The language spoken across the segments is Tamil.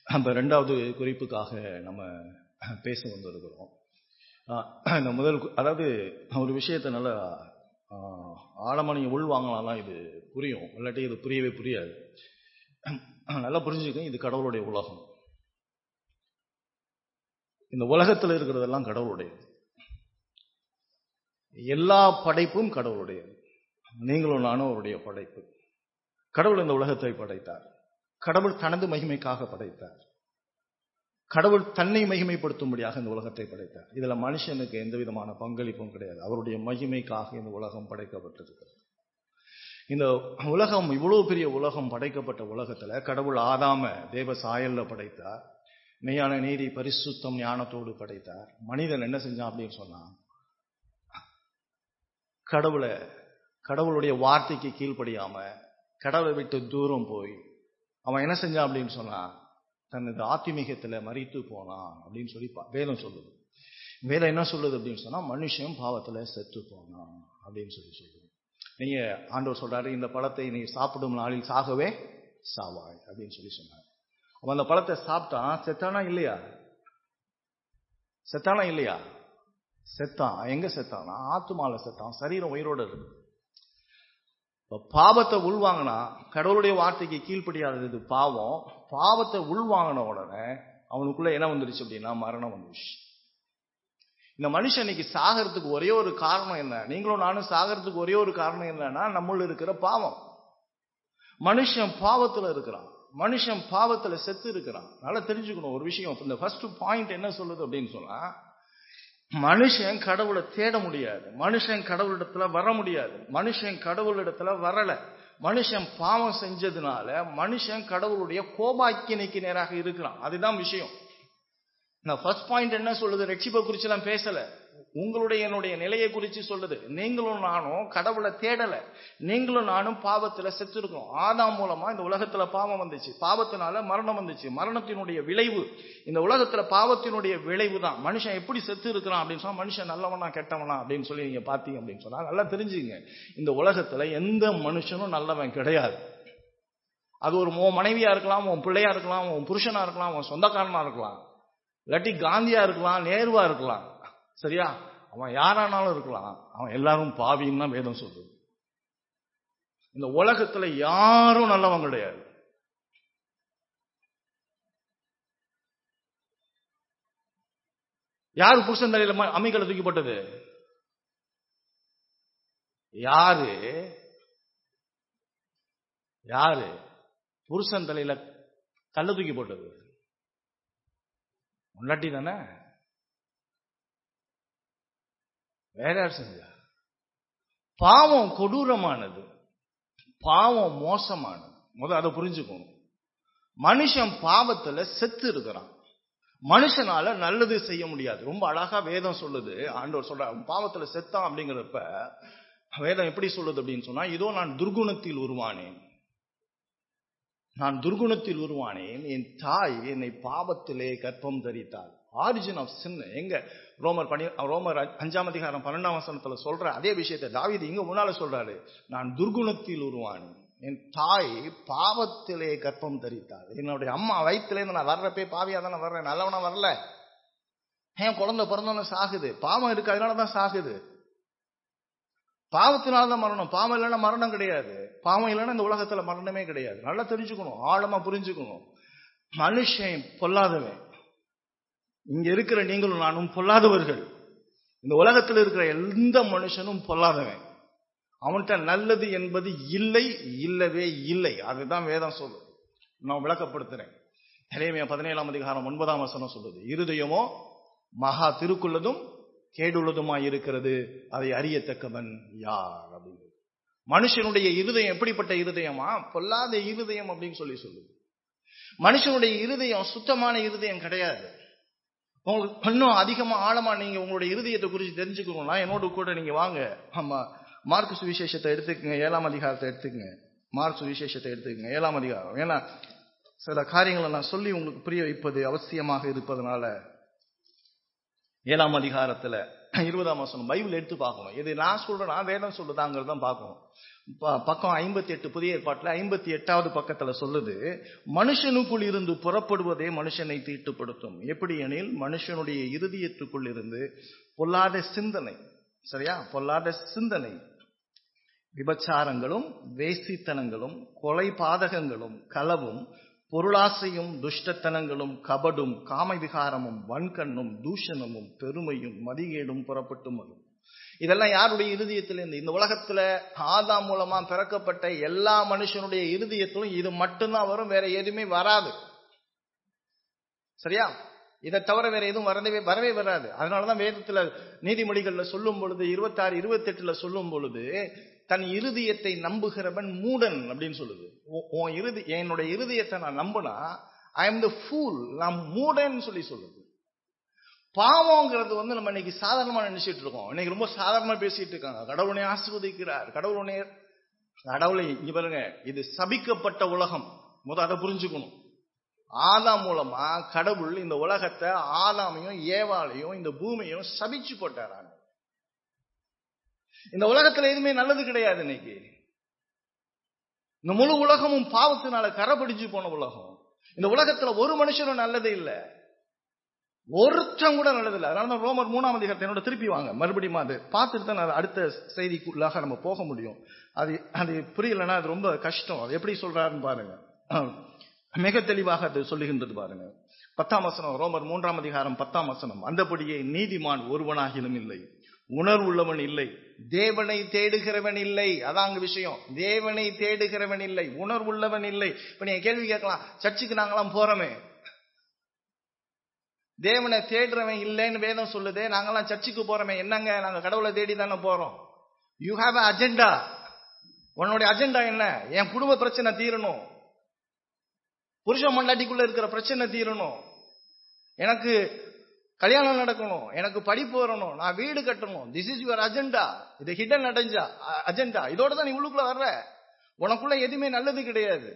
நம்ம ரெண்டாவது குறிப்புக்காக நம்ம பேச வந்திருக்கிறோம் ஆஹ் இந்த முதல் கு- அதாவது ஒரு விஷயத்தை நல்லா ஆஹ் ஆழமா நீங்க உள் வாங்கினாதான் இது புரியும் இல்லாட்டி இது புரியவே புரியாது நல்லா புரிஞ்சுக்கங்க இது கடவுளுடைய உலகம் இந்த உலகத்தில் இருக்கிறதெல்லாம் கடவுளுடையது எல்லா படைப்பும் கடவுளுடையது நீங்களும் நானும் அவருடைய படைப்பு கடவுள் இந்த உலகத்தை படைத்தார் கடவுள் தனது மகிமைக்காக படைத்தார் கடவுள் தன்னை மகிமைப்படுத்தும்படியாக இந்த உலகத்தை படைத்தார் இதுல மனுஷனுக்கு எந்த விதமான பங்களிப்பும் கிடையாது அவருடைய மகிமைக்காக இந்த உலகம் படைக்கப்பட்டிருக்கிறது இந்த உலகம் இவ்வளவு பெரிய உலகம் படைக்கப்பட்ட உலகத்துல கடவுள் ஆதாம தேவ சாயல்ல படைத்தார் மெய்யான நீதி பரிசுத்தம் ஞானத்தோடு படைத்தார் மனிதன் என்ன செஞ்சான் அப்படின்னு சொன்னா கடவுளை கடவுளுடைய வார்த்தைக்கு கீழ்ப்படியாம கடவுளை விட்டு தூரம் போய் அவன் என்ன செஞ்சான் அப்படின்னு சொன்னா தனது ஆத்மீகத்துல மறித்து போனான் அப்படின்னு சொல்லி பா- வேதம் சொல்லுது வேதம் என்ன சொல்லுது அப்படின்னு சொன்னா மனுஷன் பாவத்துல செத்து போனான் அப்படின்னு சொல்லி சொல்லுது நீங்க ஆண்டவர் சொல்றாரு இந்த பழத்தை நீ சாப்பிடும் நாளில் சாகவே சாவாய் அப்படின்னு சொல்லி சொன்னார் அவன் அந்த பழத்தை சாப்பிட்டான் செத்தானா இல்லையா செத்தானா இல்லையா செத்தான் எங்க செத்தானா ஆத்துமால செத்தான் சரீரம் உயிரோட இருக்கு இப்ப பாவத்தை உள்வாங்கினா கடவுளுடைய வார்த்தைக்கு கீழ்ப்படியாதது பாவம் பாவத்தை உள்வாங்கின உடனே அவனுக்குள்ள என்ன வந்துருச்சு அப்படின்னா மரணம் வந்துருச்சு இந்த மனுஷன் இன்னைக்கு சாகிறதுக்கு ஒரே ஒரு காரணம் என்ன நீங்களும் நானும் சாகிறதுக்கு ஒரே ஒரு காரணம் என்னன்னா நம்மள இருக்கிற பாவம் மனுஷன் பாவத்துல இருக்கிறான் மனுஷன் பாவத்துல செத்து இருக்கிறான் நல்லா தெரிஞ்சுக்கணும் ஒரு விஷயம் இந்த ஃபர்ஸ்ட் பாயிண்ட் என்ன சொல்லுது அப்படின்னு சொன்னா மனுஷன் கடவுளை தேட முடியாது மனுஷன் கடவுளிடத்துல வர முடியாது மனுஷன் கடவுளிடத்துல வரல மனுஷன் பாவம் செஞ்சதுனால மனுஷன் கடவுளுடைய கோபாக்கினைக்கு நேராக இருக்கிறான் அதுதான் விஷயம் நான் ஃபர்ஸ்ட் பாயிண்ட் என்ன சொல்லுது ரட்சிப்பை குறிச்சு நான் பேசல உங்களுடைய என்னுடைய நிலையை குறித்து சொல்லுது நீங்களும் நானும் கடவுளை தேடல நீங்களும் நானும் பாவத்துல செத்து இருக்கோம் ஆதாம் மூலமா இந்த உலகத்துல பாவம் வந்துச்சு பாவத்தினால மரணம் வந்துச்சு மரணத்தினுடைய விளைவு இந்த உலகத்துல பாவத்தினுடைய விளைவு தான் மனுஷன் எப்படி செத்து இருக்கிறான் அப்படின்னு சொன்னா மனுஷன் நல்லவனா கெட்டவனா அப்படின்னு சொல்லி நீங்க பாத்தீங்க அப்படின்னு சொன்னா நல்லா தெரிஞ்சுங்க இந்த உலகத்துல எந்த மனுஷனும் நல்லவன் கிடையாது அது ஒரு உன் மனைவியா இருக்கலாம் உன் பிள்ளையா இருக்கலாம் உன் புருஷனா இருக்கலாம் உன் சொந்தக்காரனா இருக்கலாம் இல்லாட்டி காந்தியா இருக்கலாம் நேருவா இருக்கலாம் சரியா அவன் யாரானாலும் இருக்கலாம் அவன் எல்லாரும் பாவின்னு தான் வேதம் சொல்லுது இந்த உலகத்துல யாரும் நல்லவன் கிடையாது யாரு புருஷன் தலையில ம- அம்மிக்கலை தூக்கி போட்டது யாரு யாரு புருஷன் தலையில கல்ல தூக்கி போட்டது முன்னாட்டி தானே வேற யார் செஞ்சா பாவம் கொடூரமானது பாவம் மோசமானது முத அதை புரிஞ்சுக்கணும் மனுஷன் பாவத்துல செத்து இருக்கிறான் மனுஷனால நல்லது செய்ய முடியாது ரொம்ப அழகா வேதம் சொல்லுது ஆண்டவர் சொல்ற அவன் பாவத்துல செத்தான் அப்படிங்கிறப்ப வேதம் எப்படி சொல்லுது அப்படின்னு சொன்னா இதோ நான் துர்குணத்தில் உருவானேன் நான் துர்குணத்தில் உருவானேன் என் தாய் என்னை பாவத்திலே கற்பம் தரித்தாள் ஆரிஜின் ஆஃப் சின் எங்க ரோமர் பனி ரோமர் அ- அஞ்சாம் அதிகாரம் பன்னெண்டாம் வசனத்துல சொல்ற அதே விஷயத்தை தாவீது இங்க முன்னால சொல்றாரு நான் துர்குணத்தில் உருவானேன் என் தாய் பாவத்திலே கற்பம் தரித்தாள் என்னுடைய அம்மா வயிற்றுல இருந்து நான் வர்றப்பே பாவியா தானே வர்றேன் நல்லவனா வரல ஏன் குழந்தை பிறந்தோன்னு சாகுது பாவம் இருக்கு அதனாலதான் சாகுது பாவத்தினாலதான் மரணம் பாவம் இல்லைன்னா மரணம் கிடையாது பாவம் இல்லைன்னா இந்த உலகத்துல மரணமே கிடையாது நல்லா தெரிஞ்சுக்கணும் ஆழமா புரிஞ்சுக்கணும் மனுஷன் பொல்லாதவன் இங்க இருக்கிற நீங்களும் நானும் பொல்லாதவர்கள் இந்த உலகத்தில் இருக்கிற எந்த மனுஷனும் பொல்லாதவன் அவன்கிட்ட நல்லது என்பது இல்லை இல்லவே இல்லை அதுதான் வேதம் சொல்லுது நான் விளக்கப்படுத்துறேன் இறைமையா பதினேழாம் அதிகாரம் ஒன்பதாம் வசனம் சொல்லுது இருதயமோ மகா திருக்குள்ளதும் கேடுள்ளதுமாய் இருக்கிறது அதை அறியத்தக்கவன் யார் அப்படின்னு மனுஷனுடைய இருதயம் எப்படிப்பட்ட இருதயமா பொல்லாத இருதயம் அப்படின்னு சொல்லி சொல்லுது மனுஷனுடைய இருதயம் சுத்தமான இருதயம் கிடையாது உங்களுக்கு இன்னும் அதிகமா ஆழமா நீங்க உங்களுடைய இருதயத்தை குறித்து தெரிஞ்சுக்கணும்னா என்னோட கூட நீங்க வாங்க ஆமா மார்க் சுவிசேஷத்தை எடுத்துக்கங்க ஏழாம் அதிகாரத்தை எடுத்துக்கங்க மார்க் சுவிசேஷத்தை எடுத்துக்கங்க ஏழாம் அதிகாரம் ஏன்னா சில காரியங்களை நான் சொல்லி உங்களுக்கு புரிய வைப்பது அவசியமாக இருப்பதனால ஏழாம் அதிகாரத்துல இருபதாம் வசனம் பைபிள் எடுத்து பார்க்கணும் இது நான் சொல்றேன் நான் வேதம் சொல்லுதாங்கிறது தான் பார்க்கணும் ப- பக்கம் ஐம்பத்தி எட்டு புதிய ஏற்பாட்டுல ஐம்பத்தி எட்டாவது பக்கத்துல சொல்லுது மனுஷனுக்குள் இருந்து புறப்படுவதே மனுஷனை தீட்டுப்படுத்தும் எப்படி எனில் மனுஷனுடைய இருதயத்துக்குள் இருந்து பொல்லாத சிந்தனை சரியா பொல்லாத சிந்தனை விபச்சாரங்களும் வேசித்தனங்களும் கொலை பாதகங்களும் களவும் பொருளாசையும் துஷ்டத்தனங்களும் கபடும் காமவிகாரமும் வன்கண்ணும் தூஷணமும் பெருமையும் மதிகேடும் புறப்பட்டும் வரும் இதெல்லாம் யாருடைய இருதயத்திலிருந்து இந்த உலகத்துல ஆதாம் மூலமா பிறக்கப்பட்ட எல்லா மனுஷனுடைய இருதயத்திலும் இது மட்டும்தான் வரும் வேற எதுவுமே வராது சரியா இதை தவிர வேற எதுவும் வரவே வரவே வராது அதனாலதான் வேதத்துல நீதிமொழிகள்ல சொல்லும் பொழுது இருபத்தாறு இருபத்தெட்டுல சொல்லும் பொழுது தன் இருதயத்தை நம்புகிறவன் மூடன் அப்படின்னு சொல்லுது உன் உன் இறுதி என்னுடைய இருதயத்தை நான் நம்புனா ஐ எம் த ஃபூல் நான் மூடன் சொல்லி சொல்லுது பாவங்கிறது வந்து நம்ம இன்னைக்கு சாதாரணமா நினைச்சிட்டு இருக்கோம் இன்னைக்கு ரொம்ப சாதாரணமா பேசிட்டு இருக்காங்க கடவுள் உன்னை ஆசிர்வதிக்கிறார் கடவுள் உன்னை கடவுளை இங்க பாருங்க இது சபிக்கப்பட்ட உலகம் முத அதை புரிஞ்சுக்கணும் ஆதாம் மூலமா கடவுள் இந்த உலகத்தை ஆதாமையும் ஏவாளையும் இந்த பூமியையும் சபிச்சு போட்டாராங்க இந்த உலகத்துல எதுவுமே நல்லது கிடையாது இன்னைக்கு இந்த முழு உலகமும் பாவத்தினால கரபிடிச்சு போன உலகம் இந்த உலகத்துல ஒரு மனுஷனும் நல்லது இல்ல ஒருத்தம் கூட நல்லது இல்லை அதனால தான் ரோமர் மூணாம் அதிகாரத்தை என்னோட திருப்பி வாங்க மறுபடியும் அது பார்த்துட்டு தான் நான் அடுத்த செய்திக்குள்ளாக நம்ம போக முடியும் அது அது புரியலன்னா அது ரொம்ப கஷ்டம் அது எப்படி சொல்றாருன்னு பாருங்க மிக தெளிவாக அது சொல்லுகின்றது பாருங்க பத்தாம் வசனம் ரோமர் மூன்றாம் அதிகாரம் பத்தாம் வசனம் அந்தபடியே நீதிமான் ஒருவனாகிலும் இல்லை உணர்வுள்ளவன் இல்லை தேவனை தேடுகிறவன் இல்லை அதான் அங்க விஷயம் தேவனை தேடுகிறவன் இல்லை உணர்வுள்ளவன் இல்லை இப்ப நீங்க கேள்வி கேட்கலாம் சர்ச்சுக்கு நாங்களாம் போறோமே தேவனை தேடுறவன் இல்லைன்னு வேதம் சொல்லுதே நாங்கெல்லாம் சர்ச்சுக்கு போறோமே என்னங்க நாங்க கடவுளை தேடி தானே போறோம் யூ ஹாவ் அ அஜெண்டா உன்னுடைய அஜெண்டா என்ன என் குடும்ப பிரச்சனை தீரணும் புருஷன் மண்டாட்டிக்குள்ள இருக்கிற பிரச்சனை தீரணும் எனக்கு கல்யாணம் நடக்கணும் எனக்கு படிப்பு வரணும் நான் வீடு கட்டணும் திஸ் இஸ் யுவர் அஜெண்டா இது ஹிடன் அடைஞ்சா அஜெண்டா இதோட தான் நீ உள்ளுக்குள்ள வர்ற உனக்குள்ள எதுவுமே நல்லது கிடையாது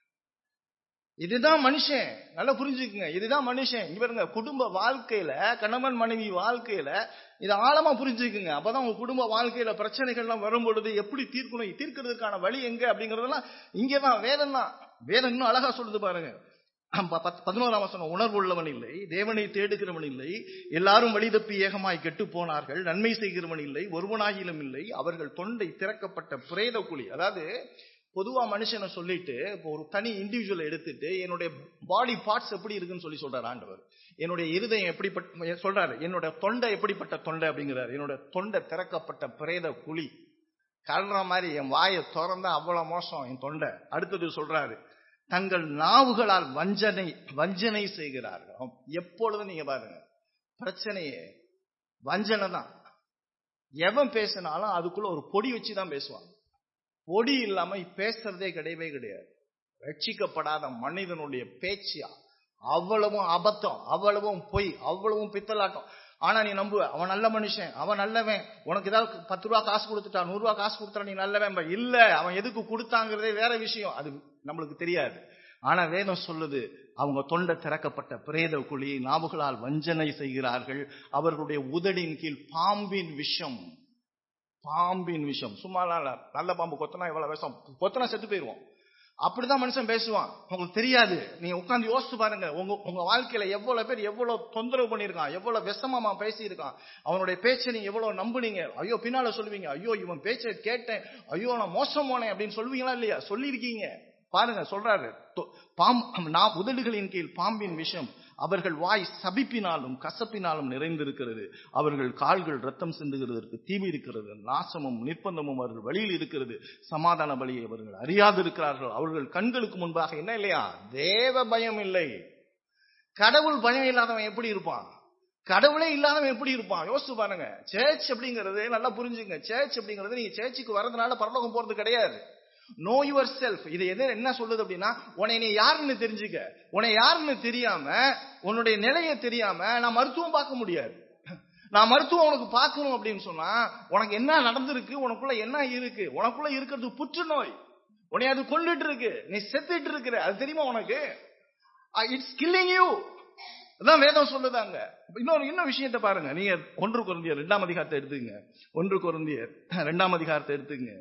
இதுதான் மனுஷன் நல்லா புரிஞ்சுக்குங்க இதுதான் மனுஷன் இங்க பாருங்க குடும்ப வாழ்க்கையில கணவன் மனைவி வாழ்க்கையில இதை ஆழமா புரிஞ்சுக்குங்க அப்பதான் உங்க குடும்ப வாழ்க்கையில பிரச்சனைகள்லாம் வரும் பொழுது எப்படி தீர்க்கணும் தீர்க்கிறதுக்கான வழி எங்க அப்படிங்கறதெல்லாம் இங்கதான் வேதம் தான் வேதம் இன்னும் அழகா சொல்லுது பாருங்க பதினோராம் வசனம் உணர்வு உள்ளவன் இல்லை தேவனை தேடுகிறவன் இல்லை எல்லாரும் வழி தப்பி ஏகமாய் கெட்டு போனார்கள் நன்மை செய்கிறவன் இல்லை ஒருவனாகிலும் இல்லை அவர்கள் தொண்டை திறக்கப்பட்ட பிரேத குழி அதாவது பொதுவா மனுஷனை சொல்லிட்டு இப்போ ஒரு தனி இண்டிவிஜுவல் எடுத்துட்டு என்னுடைய பாடி பார்ட்ஸ் எப்படி இருக்குன்னு சொல்லி சொல்றாரு ஆண்டவர் என்னுடைய இருதயம் எப்படிப்பட்ட சொல்றாரு என்னோட தொண்டை எப்படிப்பட்ட தொண்டை அப்படிங்கிறாரு என்னோட தொண்டை திறக்கப்பட்ட பிரேத குழி கல்ற மாதிரி என் வாயை திறந்தா அவ்வளவு மோசம் என் தொண்டை அடுத்தது சொல்றாரு தங்கள் நாவுகளால் வஞ்சனை வஞ்சனை செய்கிறார்கள் எப்பொழுதும் நீங்க பாருங்க பிரச்சனையே வஞ்சனை தான் எவன் பேசினாலும் அதுக்குள்ள ஒரு பொடி வச்சு தான் பேசுவான் பொடி இல்லாம பேசுறதே கிடையவே கிடையாது ரட்சிக்கப்படாத மனிதனுடைய பேச்சியா அவ்வளவும் அபத்தம் அவ்வளவும் பொய் அவ்வளவும் பித்தலாட்டம் ஆனா நீ நம்புவ அவன் நல்ல மனுஷன் அவன் நல்லவன் உனக்கு ஏதாவது பத்து ரூபா காசு கொடுத்துட்டா நூறு ரூபா காசு கொடுத்தா நீ நல்லவன் இல்ல அவன் எதுக்கு கொடுத்தாங்கிறதே வேற விஷயம் அது நம்மளுக்கு தெரியாது ஆனா வேதம் சொல்லுது அவங்க தொண்டை திறக்கப்பட்ட பிரேத குழி நாவுகளால் வஞ்சனை செய்கிறார்கள் அவர்களுடைய உதடின் கீழ் பாம்பின் விஷம் பாம்பின் விஷம் சும்மா நல்ல பாம்பு கொத்தனா இவ்வளவு விஷம் கொத்தனா செத்து போயிருவோம் அப்படிதான் மனுஷன் பேசுவான் உங்களுக்கு தெரியாது நீங்க உட்காந்து யோசிச்சு பாருங்க உங்க உங்க வாழ்க்கையில எவ்வளவு பேர் எவ்வளவு தொந்தரவு பண்ணிருக்கான் எவ்வளவு விஷமமா பேசியிருக்கான் அவனுடைய பேச்சை நீங்க எவ்வளவு நம்புனீங்க ஐயோ பின்னால சொல்லுவீங்க ஐயோ இவன் பேச்சை கேட்டேன் ஐயோ நான் மோசம் போனேன் அப்படின்னு சொல்லுவீங்களா இல்லையா சொல்லியிருக்கீங்க பாருங்க சொல்றாரு பாம் நான் உதடுகளின் கீழ் பாம்பின் விஷம் அவர்கள் வாய் சபிப்பினாலும் கசப்பினாலும் நிறைந்திருக்கிறது அவர்கள் கால்கள் ரத்தம் சிந்துகிறதற்கு தீவி இருக்கிறது நாசமும் நிர்பந்தமும் அவர்கள் வழியில் இருக்கிறது சமாதான வழியை அவர்கள் அறியாது இருக்கிறார்கள் அவர்கள் கண்களுக்கு முன்பாக என்ன இல்லையா தேவ பயம் இல்லை கடவுள் பயம் இல்லாதவன் எப்படி இருப்பான் கடவுளே இல்லாதவன் எப்படி இருப்பான் யோசிச்சு பாருங்க சேர்ச் அப்படிங்கிறது நல்லா புரிஞ்சுங்க சேர்ச் அப்படிங்கிறது நீங்க சேர்ச்சுக்கு வரதுனால பரலோகம் போறது கிடையாது நோ யுவர் செல்ஃப் இது எது என்ன சொல்லுது அப்படின்னா உன்னை நீ யாருன்னு தெரிஞ்சுக்க உன்னை யாருன்னு தெரியாம உன்னுடைய நிலையை தெரியாம நான் மருத்துவம் பார்க்க முடியாது நான் மருத்துவம் உனக்கு பார்க்கணும் அப்படின்னு சொன்னா உனக்கு என்ன நடந்திருக்கு உனக்குள்ள என்ன இருக்கு உனக்குள்ள இருக்கிறது புற்றுநோய் உன்னை அது கொண்டுட்டு இருக்கு நீ செத்துட்டு இருக்கிற அது தெரியுமா உனக்கு இட்ஸ் கில்லிங் யூ அதான் வேதம் சொல்லுதாங்க இன்னொரு இன்னொரு விஷயத்தை பாருங்க நீங்க ஒன்று குருந்தியர் ரெண்டாம் அதிகாரத்தை எடுத்துங்க ஒன்று குருந்தியர் ரெண்டாம் அதிகாரத்தை எடுத்துங்க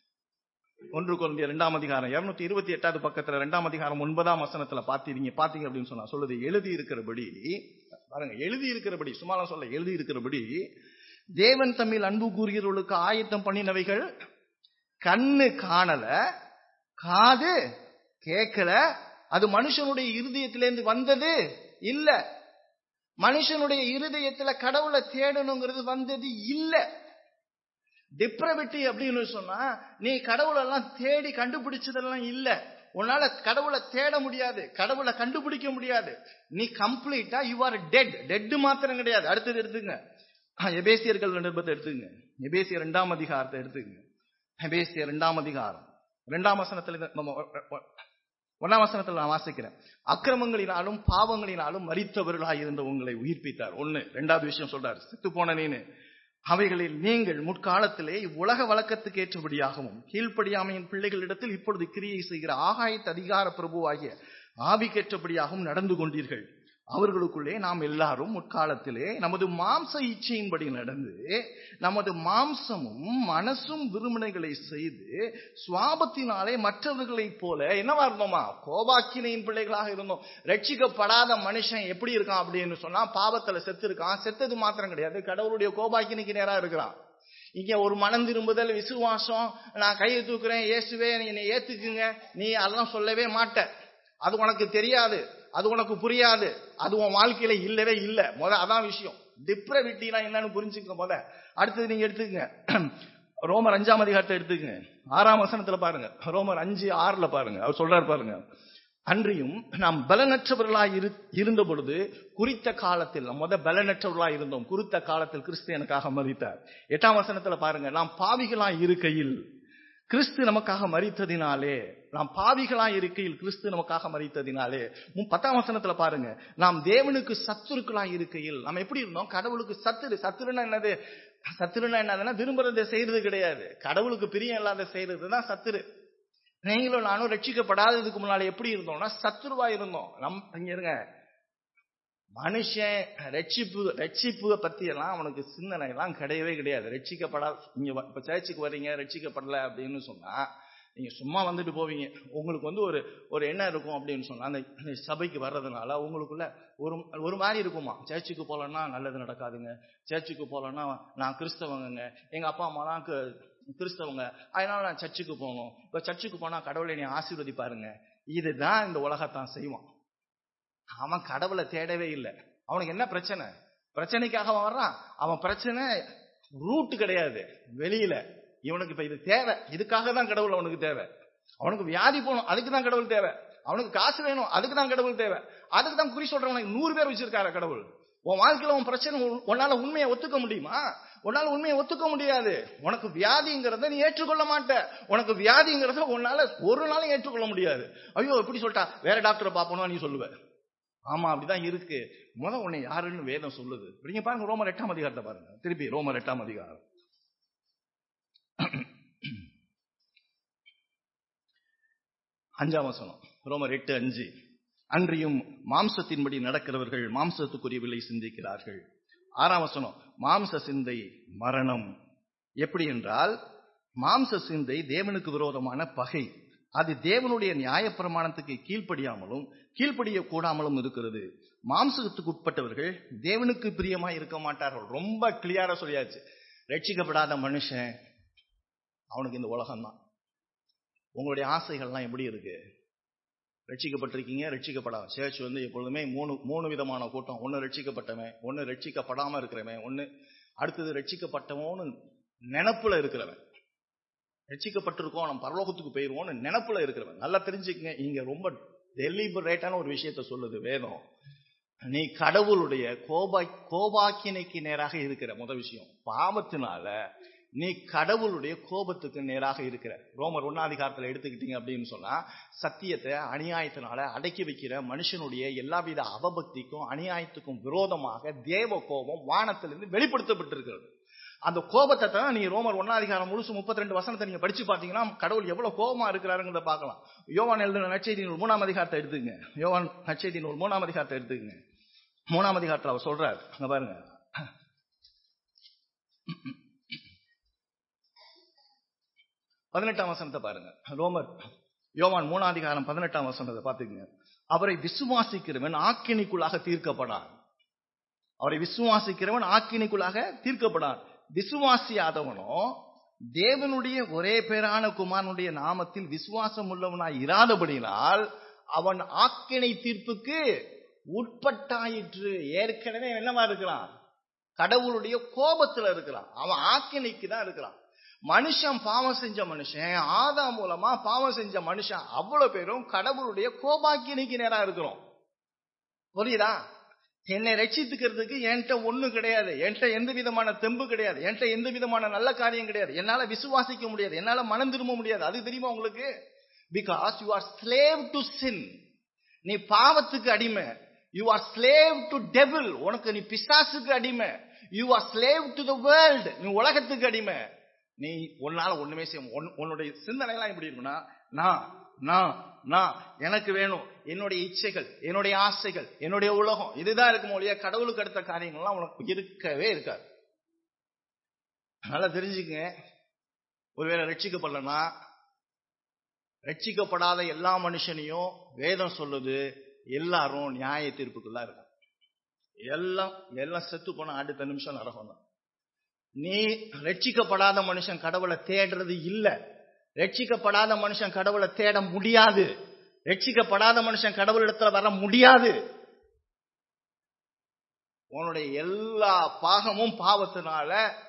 ஒன்று குருந்தியர் ரெண்டாம் அதிகாரம் இருநூத்தி இருபத்தி எட்டாவது பக்கத்துல ரெண்டாம் அதிகாரம் ஒன்பதாம் வசனத்துல பாத்தீங்க பாத்தீங்க அப்படின்னு சொன்னா சொல்லுது எழுதி இருக்கிறபடி பாருங்க எழுதி இருக்கிறபடி சும்மாலாம் சொல்ல எழுதி இருக்கிறபடி தேவன் தம்மில் அன்பு கூறுகிறவர்களுக்கு ஆயத்தம் பண்ணினவைகள் கண்ணு காணல காது கேட்கல அது மனுஷனுடைய இருதயத்திலேருந்து வந்தது இல்ல மனுஷனுடைய இருதயத்துல கடவுளை தேடணுங்கிறது வந்தது இல்ல டிப்ரவிட்டி அப்படின்னு சொன்னா நீ கடவுளெல்லாம் தேடி கண்டுபிடிச்சதெல்லாம் இல்ல உன்னால கடவுளை தேட முடியாது கடவுளை கண்டுபிடிக்க முடியாது நீ கம்ப்ளீட்டா யூ ஆர் டெட் டெட் மாத்திரம் கிடையாது அடுத்தது எடுத்துங்க எபேசியர்கள் நிருபத்தை எடுத்துங்க எபேசியர் இரண்டாம் அதிகாரத்தை எடுத்துங்க எபேசியர் இரண்டாம் அதிகாரம் இரண்டாம் வசனத்துல ஒன்னாம் வசனத்தில் நான் வாசிக்கிறேன் அக்கிரமங்களினாலும் பாவங்களினாலும் மறித்தவர்களாக இருந்த உங்களை உயிர்ப்பித்தார் ஒண்ணு ரெண்டாவது விஷயம் சொல்றாரு செத்து போன நீனு அவைகளில் நீங்கள் முற்காலத்திலே இவ்வுலக வழக்கத்துக்கு ஏற்றபடியாகவும் கீழ்ப்படியாமையின் பிள்ளைகளிடத்தில் இப்பொழுது கிரியை செய்கிற ஆகாயத்து அதிகார பிரபுவாகிய ஆவிக்கேற்றபடியாகவும் நடந்து கொண்டீர்கள் அவர்களுக்குள்ளே நாம் எல்லாரும் முற்காலத்திலே நமது மாம்ச இச்சையின்படி நடந்து நமது மாம்சமும் மனசும் விரும்பினைகளை செய்து சுவாபத்தினாலே மற்றவர்களைப் போல என்னவா இருந்தோமா கோபாக்கினையின் பிள்ளைகளாக இருந்தோம் ரட்சிக்கப்படாத மனுஷன் எப்படி இருக்கான் அப்படின்னு சொன்னா பாவத்துல செத்து இருக்கான் செத்தது மாத்திரம் கிடையாது கடவுளுடைய கோபாக்கினைக்கு நேரா இருக்கிறான் இங்க ஒரு மனம் திரும்புதல் விசுவாசம் நான் கையை தூக்குறேன் இயேசுவே என்னை ஏத்துக்குங்க நீ அதெல்லாம் சொல்லவே மாட்ட அது உனக்கு தெரியாது அது உனக்கு புரியாது அது உன் வாழ்க்கையில இல்லவே இல்லை முத அதான் விஷயம் டிப்ரவிட்டினா என்னன்னு புரிஞ்சுக்க முத அடுத்தது நீங்க எடுத்துக்கங்க ரோமர் அஞ்சாம் அதிகாரத்தை எடுத்துக்கங்க ஆறாம் வசனத்துல பாருங்க ரோமர் அஞ்சு ஆறுல பாருங்க அவர் சொல்றாரு பாருங்க அன்றியும் நாம் பலனற்றவர்களாய் இரு இருந்த பொழுது குறித்த காலத்தில் முத பலனற்றவர்களாய் இருந்தோம் குறித்த காலத்தில் கிறிஸ்து எனக்காக மதித்தார் எட்டாம் வசனத்துல பாருங்க நாம் பாவிகளாய் இருக்கையில் கிறிஸ்து நமக்காக மறித்ததினாலே நாம் பாவிகளாய் இருக்கையில் கிறிஸ்து நமக்காக மறித்ததினாலே பத்தாம் வசனத்துல பாருங்க நாம் தேவனுக்கு சத்துருக்களாய் இருக்கையில் நாம் எப்படி இருந்தோம் கடவுளுக்கு சத்துரு சத்துருன்னா என்னது சத்துருன்னா என்னதுன்னா விரும்புறதை செய்யறது கிடையாது கடவுளுக்கு பிரியம் இல்லாத செய்யறது தான் சத்துரு நீங்களும் நானும் ரட்சிக்கப்படாததுக்கு முன்னால எப்படி இருந்தோம்னா சத்துருவா இருந்தோம் நம் இங்க இருங்க மனுஷன் ரட்சிப்பு ரட்சிப்பு பத்தி எல்லாம் அவனுக்கு சிந்தனை எல்லாம் கிடையவே கிடையாது ரட்சிக்கப்படாத நீங்க இப்ப சர்ச்சுக்கு வர்றீங்க ரட்சிக்கப்படல அப்படின்னு சொன்னா நீங்க சும்மா வந்துட்டு போவீங்க உங்களுக்கு வந்து ஒரு ஒரு எண்ணம் இருக்கும் அப்படின்னு சொன்னா அந்த சபைக்கு வர்றதுனால உங்களுக்குள்ள ஒரு ஒரு மாதிரி இருக்குமா சர்ச்சுக்கு போலன்னா நல்லது நடக்காதுங்க சர்ச்சுக்கு போலன்னா நான் கிறிஸ்தவங்க எங்க அப்பா அம்மாலாம் கிறிஸ்தவங்க அதனால நான் சர்ச்சுக்கு போகணும் இப்ப சர்ச்சுக்கு போனா கடவுளை நீ ஆசீர்வதிப்பாருங்க இதுதான் இந்த உலகத்தான் செய்வான் அவன் கடவுளை தேடவே இல்லை அவனுக்கு என்ன பிரச்சனை பிரச்சனைக்காக அவன் வர்றான் அவன் பிரச்சனை ரூட் கிடையாது வெளியில இவனுக்கு இப்ப இது தேவை இதுக்காக தான் கடவுள் அவனுக்கு தேவை அவனுக்கு வியாதி போகணும் அதுக்கு தான் கடவுள் தேவை அவனுக்கு காசு வேணும் அதுக்கு தான் கடவுள் தேவை அதுக்கு தான் குறி சொல்றவனுக்கு நூறு பேர் வச்சிருக்காரு கடவுள் உன் வாழ்க்கையில உன் பிரச்சனை உன்னால உண்மையை ஒத்துக்க முடியுமா உன்னால உண்மையை ஒத்துக்க முடியாது உனக்கு வியாதிங்கிறத நீ ஏற்றுக்கொள்ள மாட்ட உனக்கு வியாதிங்கிறத உன்னால ஒரு நாளும் ஏற்றுக்கொள்ள முடியாது ஐயோ எப்படி சொல்லிட்டா வேற டாக்டரை பார்ப்போம் நீ சொல்லுவ ஆமா அப்படிதான் இருக்கு முத உன்னை யாருன்னு வேதம் சொல்லுது நீங்க பாருங்க ரோமர் எட்டாம் அதிகாரத்தை பாருங்க திருப்பி ரோமர் எட்டாம் அதிகாரம் அஞ்சாம் வசனம் ரோமர் எட்டு அஞ்சு அன்றியும் மாம்சத்தின்படி நடக்கிறவர்கள் மாம்சத்துக்குரிய விலை சிந்திக்கிறார்கள் ஆறாம் வசனம் மாம்ச சிந்தை மரணம் எப்படி என்றால் மாம்ச சிந்தை தேவனுக்கு விரோதமான பகை அது தேவனுடைய நியாயப்பிரமாணத்துக்கு கீழ்ப்படியாமலும் கீழ்ப்படிய கூடாமலும் இருக்கிறது மாம்சத்துக்கு உட்பட்டவர்கள் தேவனுக்கு பிரியமா இருக்க மாட்டார்கள் ரொம்ப கிளியரா சொல்லியாச்சு ரட்சிக்கப்படாத மனுஷன் அவனுக்கு இந்த உலகம்தான் உங்களுடைய ஆசைகள்லாம் எப்படி இருக்கு ரட்சிக்கப்பட்டிருக்கீங்க ரட்சிக்கப்படாம சேர்ச் வந்து எப்பொழுதுமே மூணு மூணு விதமான கூட்டம் ஒன்னு ரட்சிக்கப்பட்டவன் ஒன்னு ரட்சிக்கப்படாம இருக்கிறவன் ஒன்னு அடுத்தது ரட்சிக்கப்பட்டவன்னு நினப்புல இருக்கிறவன் ரட்சிக்கப்பட்டிருக்கோம் நம்ம பரலோகத்துக்கு போயிருவோம்னு நினப்புல இருக்கிறவன் நல்லா தெரிஞ்சுக்கங்க இங்க ரொம்ப டெலிபரேட்டான ஒரு விஷயத்த சொல்லுது வேதம் நீ கடவுளுடைய கோபா கோபாக்கினைக்கு நேராக இருக்கிற முத விஷயம் பாவத்தினால நீ கடவுளுடைய கோபத்துக்கு நேராக இருக்கிற ரோமர் ஒன்னாதிகாரத்துல எடுத்துக்கிட்டீங்க அப்படின்னு சொன்னா சத்தியத்தை அநியாயத்தினால அடக்கி வைக்கிற மனுஷனுடைய எல்லாவித அவபக்திக்கும் அநியாயத்துக்கும் விரோதமாக தேவ கோபம் வானத்திலிருந்து வெளிப்படுத்தப்பட்டிருக்கிறது அந்த கோபத்தை தான் நீங்க ரோமர் ஒன்னாதிகாரம் முழுசு முப்பத்தி ரெண்டு வசனத்தை நீங்க படிச்சு பாத்தீங்கன்னா கடவுள் எவ்வளவு கோபமா இருக்கிறாருங்கிறத பார்க்கலாம் யோவான் எழுதின நச்செய்தி நூல் மூணாம் அதிகாரத்தை எடுத்துங்க யோவான் நச்செய்தி நூல் மூணாம் அதிகாரத்தை எடுத்துங்க மூணாம் அதிகாரத்தில் அவர் சொல்றார் அங்க பாருங்க பதினெட்டாம் வசனத்தை பாருங்க ரோமர் யோவான் மூணாம் அதிகாரம் பதினெட்டாம் வசனத்தை பாத்துக்கங்க அவரை விசுவாசிக்கிறவன் ஆக்கினிக்குள்ளாக தீர்க்கப்படான் அவரை விசுவாசிக்கிறவன் ஆக்கினிக்குள்ளாக தீர்க்கப்படான் விசுவாசியாதவனோ தேவனுடைய ஒரே பேரான குமாரனுடைய நாமத்தில் விசுவாசம் உள்ளவனாய் இராதபடினால் அவன் ஆக்கினை தீர்ப்புக்கு உட்பட்டாயிற்று ஏற்கனவே என்னவா இருக்கிறான் கடவுளுடைய கோபத்துல இருக்கிறான் அவன் ஆக்கினைக்கு தான் இருக்கிறான் மனுஷன் பாவம் செஞ்ச மனுஷன் ஆதா மூலமா பாவம் செஞ்ச மனுஷன் அவ்வளவு பேரும் கடவுளுடைய கோபாக்கினைக்கு நேரா இருக்கிறோம் புரியுதா என்னை ரட்சித்துக்கிறதுக்கு என்கிட்ட ஒண்ணு கிடையாது என்கிட்ட எந்த விதமான தெம்பு கிடையாது என்கிட்ட எந்த விதமான நல்ல காரியம் கிடையாது என்னால விசுவாசிக்க முடியாது என்னால மனம் திரும்ப முடியாது அது தெரியுமா உங்களுக்கு because you are slave to sin நீ பாவத்துக்கு அடிமை you are slave to devil உனக்கு நீ பிசாசுக்கு அடிமை you are slave to the world நீ உலகத்துக்கு அடிமை நீ உன்னால ஒண்ணுமே செய்ய உன்- உன்னுடைய சிந்தனை எல்லாம் எப்படி இருக்குன்னா நான் நான் நான் எனக்கு வேணும் என்னுடைய இச்சைகள் என்னுடைய ஆசைகள் என்னுடைய உலகம் இதுதான் இருக்கும் ஒழிய கடவுளுக்கு அடுத்த காரியங்கள்லாம் உனக்கு இருக்கவே இருக்காது நல்லா தெரிஞ்சுக்கங்க ஒருவேளை ரட்சிக்கப்படலன்னா ரட்சிக்கப்படாத எல்லா மனுஷனையும் வேதம் சொல்லுது எல்லாரும் நியாய தீர்ப்புக்குள்ள இருக்காங்க எல்லாம் எல்லாம் செத்து போன அடுத்த நிமிஷம் நரகம் தான் நீ ரட்சிக்கப்படாத மனுஷன் கடவுளை தேடுறது இல்ல ரட்சிக்கப்படாத மனுஷன் கடவுளை தேட முடியாது ரட்சிக்கப்படாத மனுஷன் கடவுளிடத்துல வர முடியாது உன்னுடைய எல்லா பாகமும் பாவத்தினால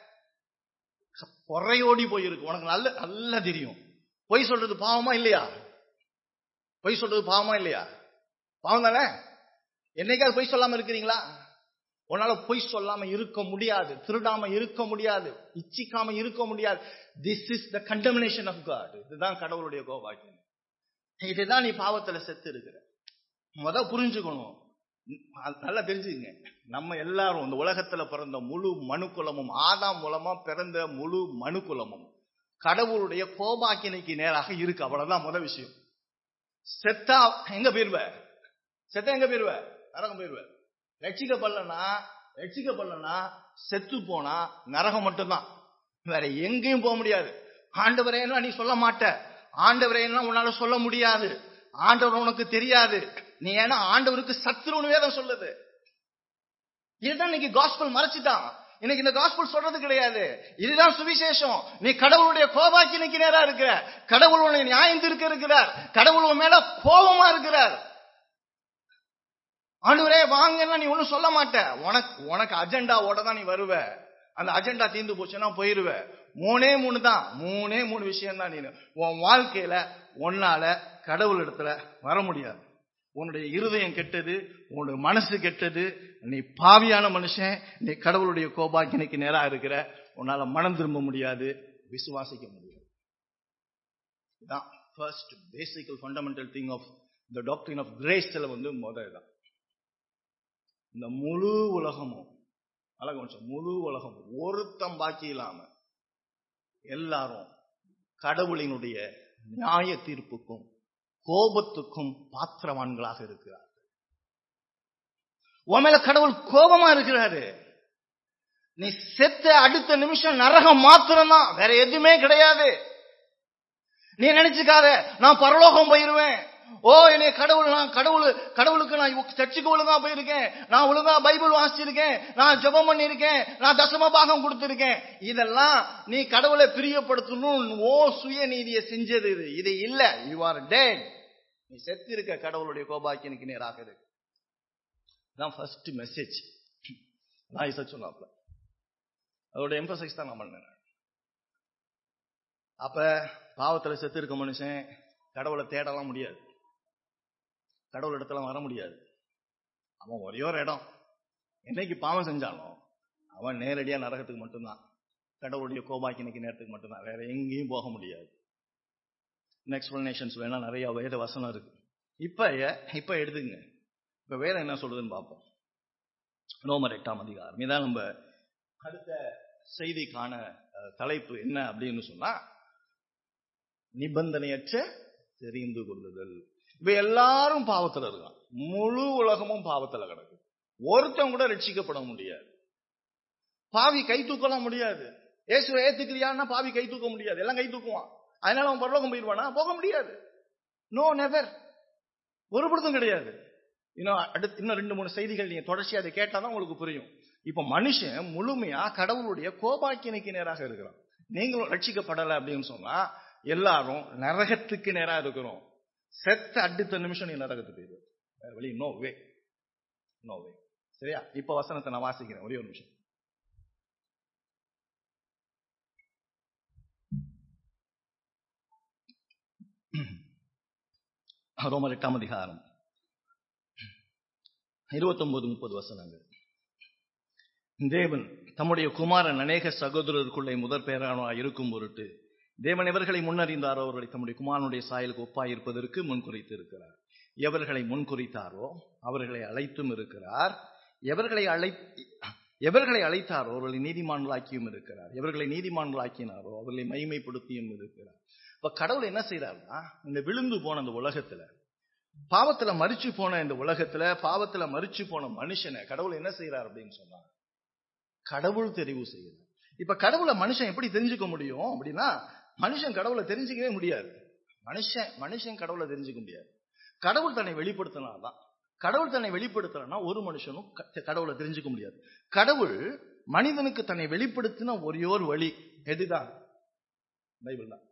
பொறையோடி போயிருக்கு உனக்கு நல்ல நல்லா தெரியும் பொய் சொல்றது பாவமா இல்லையா பொய் சொல்றது பாவமா இல்லையா பாவம் தானே என்னைக்காவது பொய் சொல்லாம இருக்கிறீங்களா உன்னால பொய் சொல்லாம இருக்க முடியாது திருடாம இருக்க முடியாது இச்சிக்காம இருக்க முடியாது this is the contamination of God இதுதான் கடவுளுடைய கோபாக்கியம் இதுதான் நீ பாவத்துல செத்து இருக்கிற முத புரிஞ்சுக்கணும் அது நல்லா தெரிஞ்சுங்க நம்ம எல்லாரும் இந்த உலகத்துல பிறந்த முழு மனுக்குலமும் ஆதாம் மூலமா பிறந்த முழு மனுக்குலமும் கடவுளுடைய கோபாக்கினைக்கு நேராக இருக்கு அவ்வளவுதான் முத விஷயம் செத்தா எங்க போயிருவ செத்தா எங்க போயிருவ நரகம் போயிருவ ரட்சிக்கப்படலனா ரட்சிக்கப்படலனா செத்து போனா நரகம் மட்டும்தான் வேற எங்கேயும் போக முடியாது ஆண்டவரேன்னா நீ சொல்ல மாட்ட ஆண்டவரேன்னா உன்னால சொல்ல முடியாது ஆண்டவர் உனக்கு தெரியாது நீ ஏன்னா ஆண்டவருக்கு சத்துருன்னு வேதம் சொல்லுது இதுதான் இன்னைக்கு காஸ்பல் மறைச்சிட்டான் இன்னைக்கு இந்த காஸ்பல் சொல்றது கிடையாது இதுதான் சுவிசேஷம் நீ கடவுளுடைய கோபாக்கினைக்கு நேரா இருக்கிற கடவுள் உன்னை நியாயம் தீர்க்க இருக்கிறார் கடவுள் உன் மேல கோபமா இருக்கிறார் ஆண்டவரே வாங்கன்னா நீ ஒண்ணும் சொல்ல மாட்ட உனக்கு உனக்கு அஜெண்டாவோட தான் நீ வருவ அந்த அஜெண்டா தீர்ந்து போச்சுன்னா போயிருவ மூணே மூணு தான் மூணே மூணு விஷயம் தான் நீ உன் வாழ்க்கையில உன்னால கடவுள் இடத்துல வர முடியாது உன்னுடைய இருதயம் கெட்டது உன்னுடைய மனசு கெட்டது நீ பாவியான மனுஷன் நீ கடவுளுடைய கோபாக்கினைக்கு நேரா இருக்கிற உன்னால மனம் திரும்ப முடியாது விசுவாசிக்க முடியாது இதான் first basic fundamental thing of the doctrine of கிரேஸ்ல வந்து முதல் தான் இந்த முழு உலகமும் அழகு கொஞ்சம் முழு உலகம் ஒருத்தம் பாக்கி இல்லாம எல்லாரும் கடவுளினுடைய நியாய தீர்ப்புக்கும் கோபத்துக்கும் பாத்திரவான்களாக இருக்கிறார் உன் மேல கடவுள் கோபமா இருக்கிறாரு நீ செத்த அடுத்த நிமிஷம் நரகம் மாத்திரம்தான் வேற எதுவுமே கிடையாது நீ நினைச்சுக்காத நான் பரலோகம் போயிருவேன் ஓ என்னை கடவுள் நான் கடவுள் கடவுளுக்கு நான் சர்ச்சுக்கு ஒழுங்கா போயிருக்கேன் நான் ஒழுங்கா பைபிள் வாசிச்சிருக்கேன் நான் ஜெபம் பண்ணிருக்கேன் நான் தசம பாகம் கொடுத்திருக்கேன் இதெல்லாம் நீ கடவுளை பிரியப்படுத்தணும் ஓ சுய நீதியை செஞ்சது இது இது இல்ல யூ ஆர் டேட் நீ செத்து இருக்க கடவுளுடைய கோபாக்கியனுக்கு நேராக இருக்கு தான் ஃபர்ஸ்ட் மெசேஜ் நான் இசை சொன்னாப்ல அதோட எம்பசைஸ் தான் நான் பண்ணேன் அப்ப பாவத்துல செத்து இருக்க மனுஷன் கடவுளை தேடலாம் முடியாது கடவுள் இடத்துல வர முடியாது அவன் ஒரே ஒரு இடம் என்னைக்கு பாவம் செஞ்சாலும் அவன் நேரடியா நரகத்துக்கு மட்டும்தான் கடவுளுடைய கோபாக்கினைக்கு நேரத்துக்கு மட்டும்தான் வேற எங்கேயும் போக முடியாது எக்ஸ்பிளனேஷன்ஸ் வேணா நிறைய வேத வசனம் இருக்கு இப்ப இப்ப எடுத்துங்க இப்ப வேதம் என்ன சொல்றதுன்னு பார்ப்போம் ரோமர் எட்டாம் அதிகாரம் இதான் நம்ம அடுத்த செய்திக்கான தலைப்பு என்ன அப்படின்னு சொன்னா நிபந்தனையற்ற தெரிந்து கொள்ளுதல் இப்ப எல்லாரும் பாவத்துல இருக்கான் முழு உலகமும் பாவத்துல கிடக்கு ஒருத்தன் கூட ரட்சிக்கப்பட முடியாது பாவி கை தூக்கலாம் முடியாது இயேசுவை ஏத்துக்கிறியான்னா பாவி கை தூக்க முடியாது எல்லாம் கை தூக்குவான் அதனால அவன் பரலோகம் போயிடுவானா போக முடியாது நோ நெவர் ஒரு பொழுதும் கிடையாது இன்னும் அடுத்து இன்னும் ரெண்டு மூணு செய்திகள் நீங்க தொடர்ச்சியா அதை கேட்டாதான் உங்களுக்கு புரியும் இப்ப மனுஷன் முழுமையா கடவுளுடைய கோபாக்கினைக்கு நேராக இருக்கிறான் நீங்களும் ரட்சிக்கப்படலை அப்படின்னு சொன்னா எல்லாரும் நரகத்துக்கு நேரா இருக்கிறோம் செத்த அடுத்த நிமிஷம் நீ நரகத்துக்கு போயிரு வேற வழி நோ வே நோ வே சரியா இப்ப வசனத்தை நான் வாசிக்கிறேன் ஒரே ஒரு நிமிஷம் ரோமர் எட்டாம் அதிகாரம் இருபத்தொன்பது முப்பது வசனங்கள் தேவன் தம்முடைய குமாரன் அநேக சகோதரருக்குள்ளே முதற் பேரானவராய் இருக்கும் பொருட்டு தேவன் எவர்களை முன்னறிந்தாரோ அவர்களை தம்முடைய குமாரனுடைய சாயலுக்கு ஒப்பாய் இருப்பதற்கு முன்குறித்து இருக்கிறார் எவர்களை முன்குறித்தாரோ அவர்களை அழைத்தும் இருக்கிறார் எவர்களை அழை எவர்களை அழைத்தாரோ அவர்களை நீதிமான்களாக்கியும் இருக்கிறார் எவர்களை நீதிமான்களாக்கினாரோ அவர்களை மகிமைப்படுத்தியும் இருக்கிறார் இப்ப கடவுள் என்ன செய்யறாருன்னா இந்த விழுந்து போன அந்த உலகத்துல பாவத்துல மறிச்சு போன இந்த உலகத்துல பாவத்துல மறிச்சு போன மனுஷனை கடவுள் என்ன செய்யறார் அப்படின்னு சொன்னா கடவுள் தெரிவு செய்யறார் இப்ப கடவுளை மனுஷன் எப்படி தெரிஞ்சுக்க முடியும் அப்படின்னா மனுஷன் கடவுளை தெரிஞ்சுக்கவே முடியாது மனுஷன் மனுஷன் கடவுளை தெரிஞ்சுக்க முடியாது கடவுள் தன்னை வெளிப்படுத்தினாதான் கடவுள் தன்னை வெளிப்படுத்தலன்னா ஒரு மனுஷனும் க- கடவுளை தெரிஞ்சுக்க முடியாது கடவுள் மனிதனுக்கு தன்னை வெளிப்படுத்தின ஒரே ஒரு வழி எதுதான் பைபிள் தான்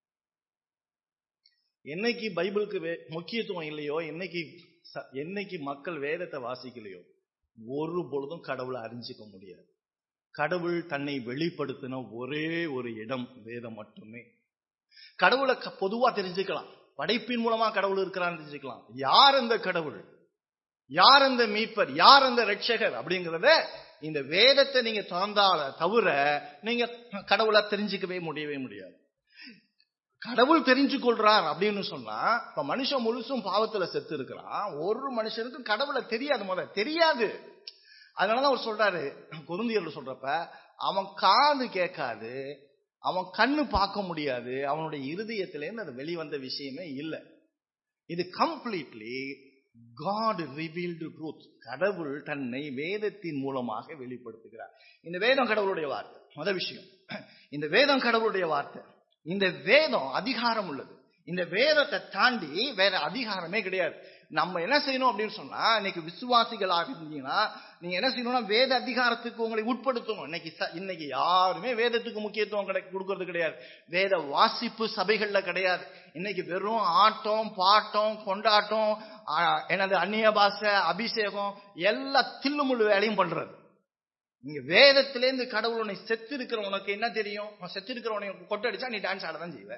என்னைக்கு பைபிளுக்கு வே- முக்கியத்துவம் இல்லையோ என்னைக்கு ச- என்னைக்கு மக்கள் வேதத்தை வாசிக்கலையோ ஒரு பொழுதும் கடவுளை அறிஞ்சிக்க முடியாது கடவுள் தன்னை வெளிப்படுத்தின ஒரே ஒரு இடம் வேதம் மட்டுமே கடவுளை க- பொதுவா தெரிஞ்சுக்கலாம் படைப்பின் மூலமா கடவுள் இருக்கிறான்னு தெரிஞ்சுக்கலாம் யார் அந்த கடவுள் யார் அந்த மீட்பர் யார் அந்த ரட்சகர் அப்படிங்கறத இந்த வேதத்தை நீங்க திறந்தால தவிர நீங்க கடவுளை தெரிஞ்சுக்கவே முடியவே முடியாது கடவுள் தெரிஞ்சு கொள்றார் அப்படின்னு சொன்னா இப்ப மனுஷன் முழுசும் பாவத்துல செத்து இருக்கிறான் ஒரு மனுஷனுக்கும் கடவுளை தெரியாது முத தெரியாது அதனாலதான் அவர் சொல்றாரு குருந்தியர்ல சொல்றப்ப அவன் காது கேட்காது அவன் கண்ணு பார்க்க முடியாது அவனுடைய இருதயத்திலேருந்து அது வெளிவந்த விஷயமே இல்லை இது கம்ப்ளீட்லி காட் ரிவீல்டு ட்ரூத் கடவுள் தன்னை வேதத்தின் மூலமாக வெளிப்படுத்துகிறார் இந்த வேதம் கடவுளுடைய வார்த்தை முத விஷயம் இந்த வேதம் கடவுளுடைய வார்த்தை இந்த வேதம் அதிகாரம் உள்ளது இந்த வேதத்தை தாண்டி வேற அதிகாரமே கிடையாது நம்ம என்ன செய்யணும் அப்படின்னு சொன்னா இன்னைக்கு விசுவாசிகளாக இருந்தீங்கன்னா நீங்க என்ன செய்யணும்னா வேத அதிகாரத்துக்கு உங்களை உட்படுத்தணும் இன்னைக்கு ச- இன்னைக்கு யாருமே வேதத்துக்கு முக்கியத்துவம் கிடை கொடுக்கறது கிடையாது வேத வாசிப்பு சபைகள்ல கிடையாது இன்னைக்கு வெறும் ஆட்டம் பாட்டம் கொண்டாட்டம் ஆ, என்னது அந்நிய பாஷை அபிஷேகம் எல்லா தில்லுமுள்ளு வேலையும் பண்றது நீங்க வேதத்திலேருந்து கடவுள் உன்னை செத்து இருக்கிற உனக்கு என்ன தெரியும் அவன் செத்து இருக்கிறவனை கொட்டடிச்சா நீ டான்ஸ் ஆட தான் செய்வ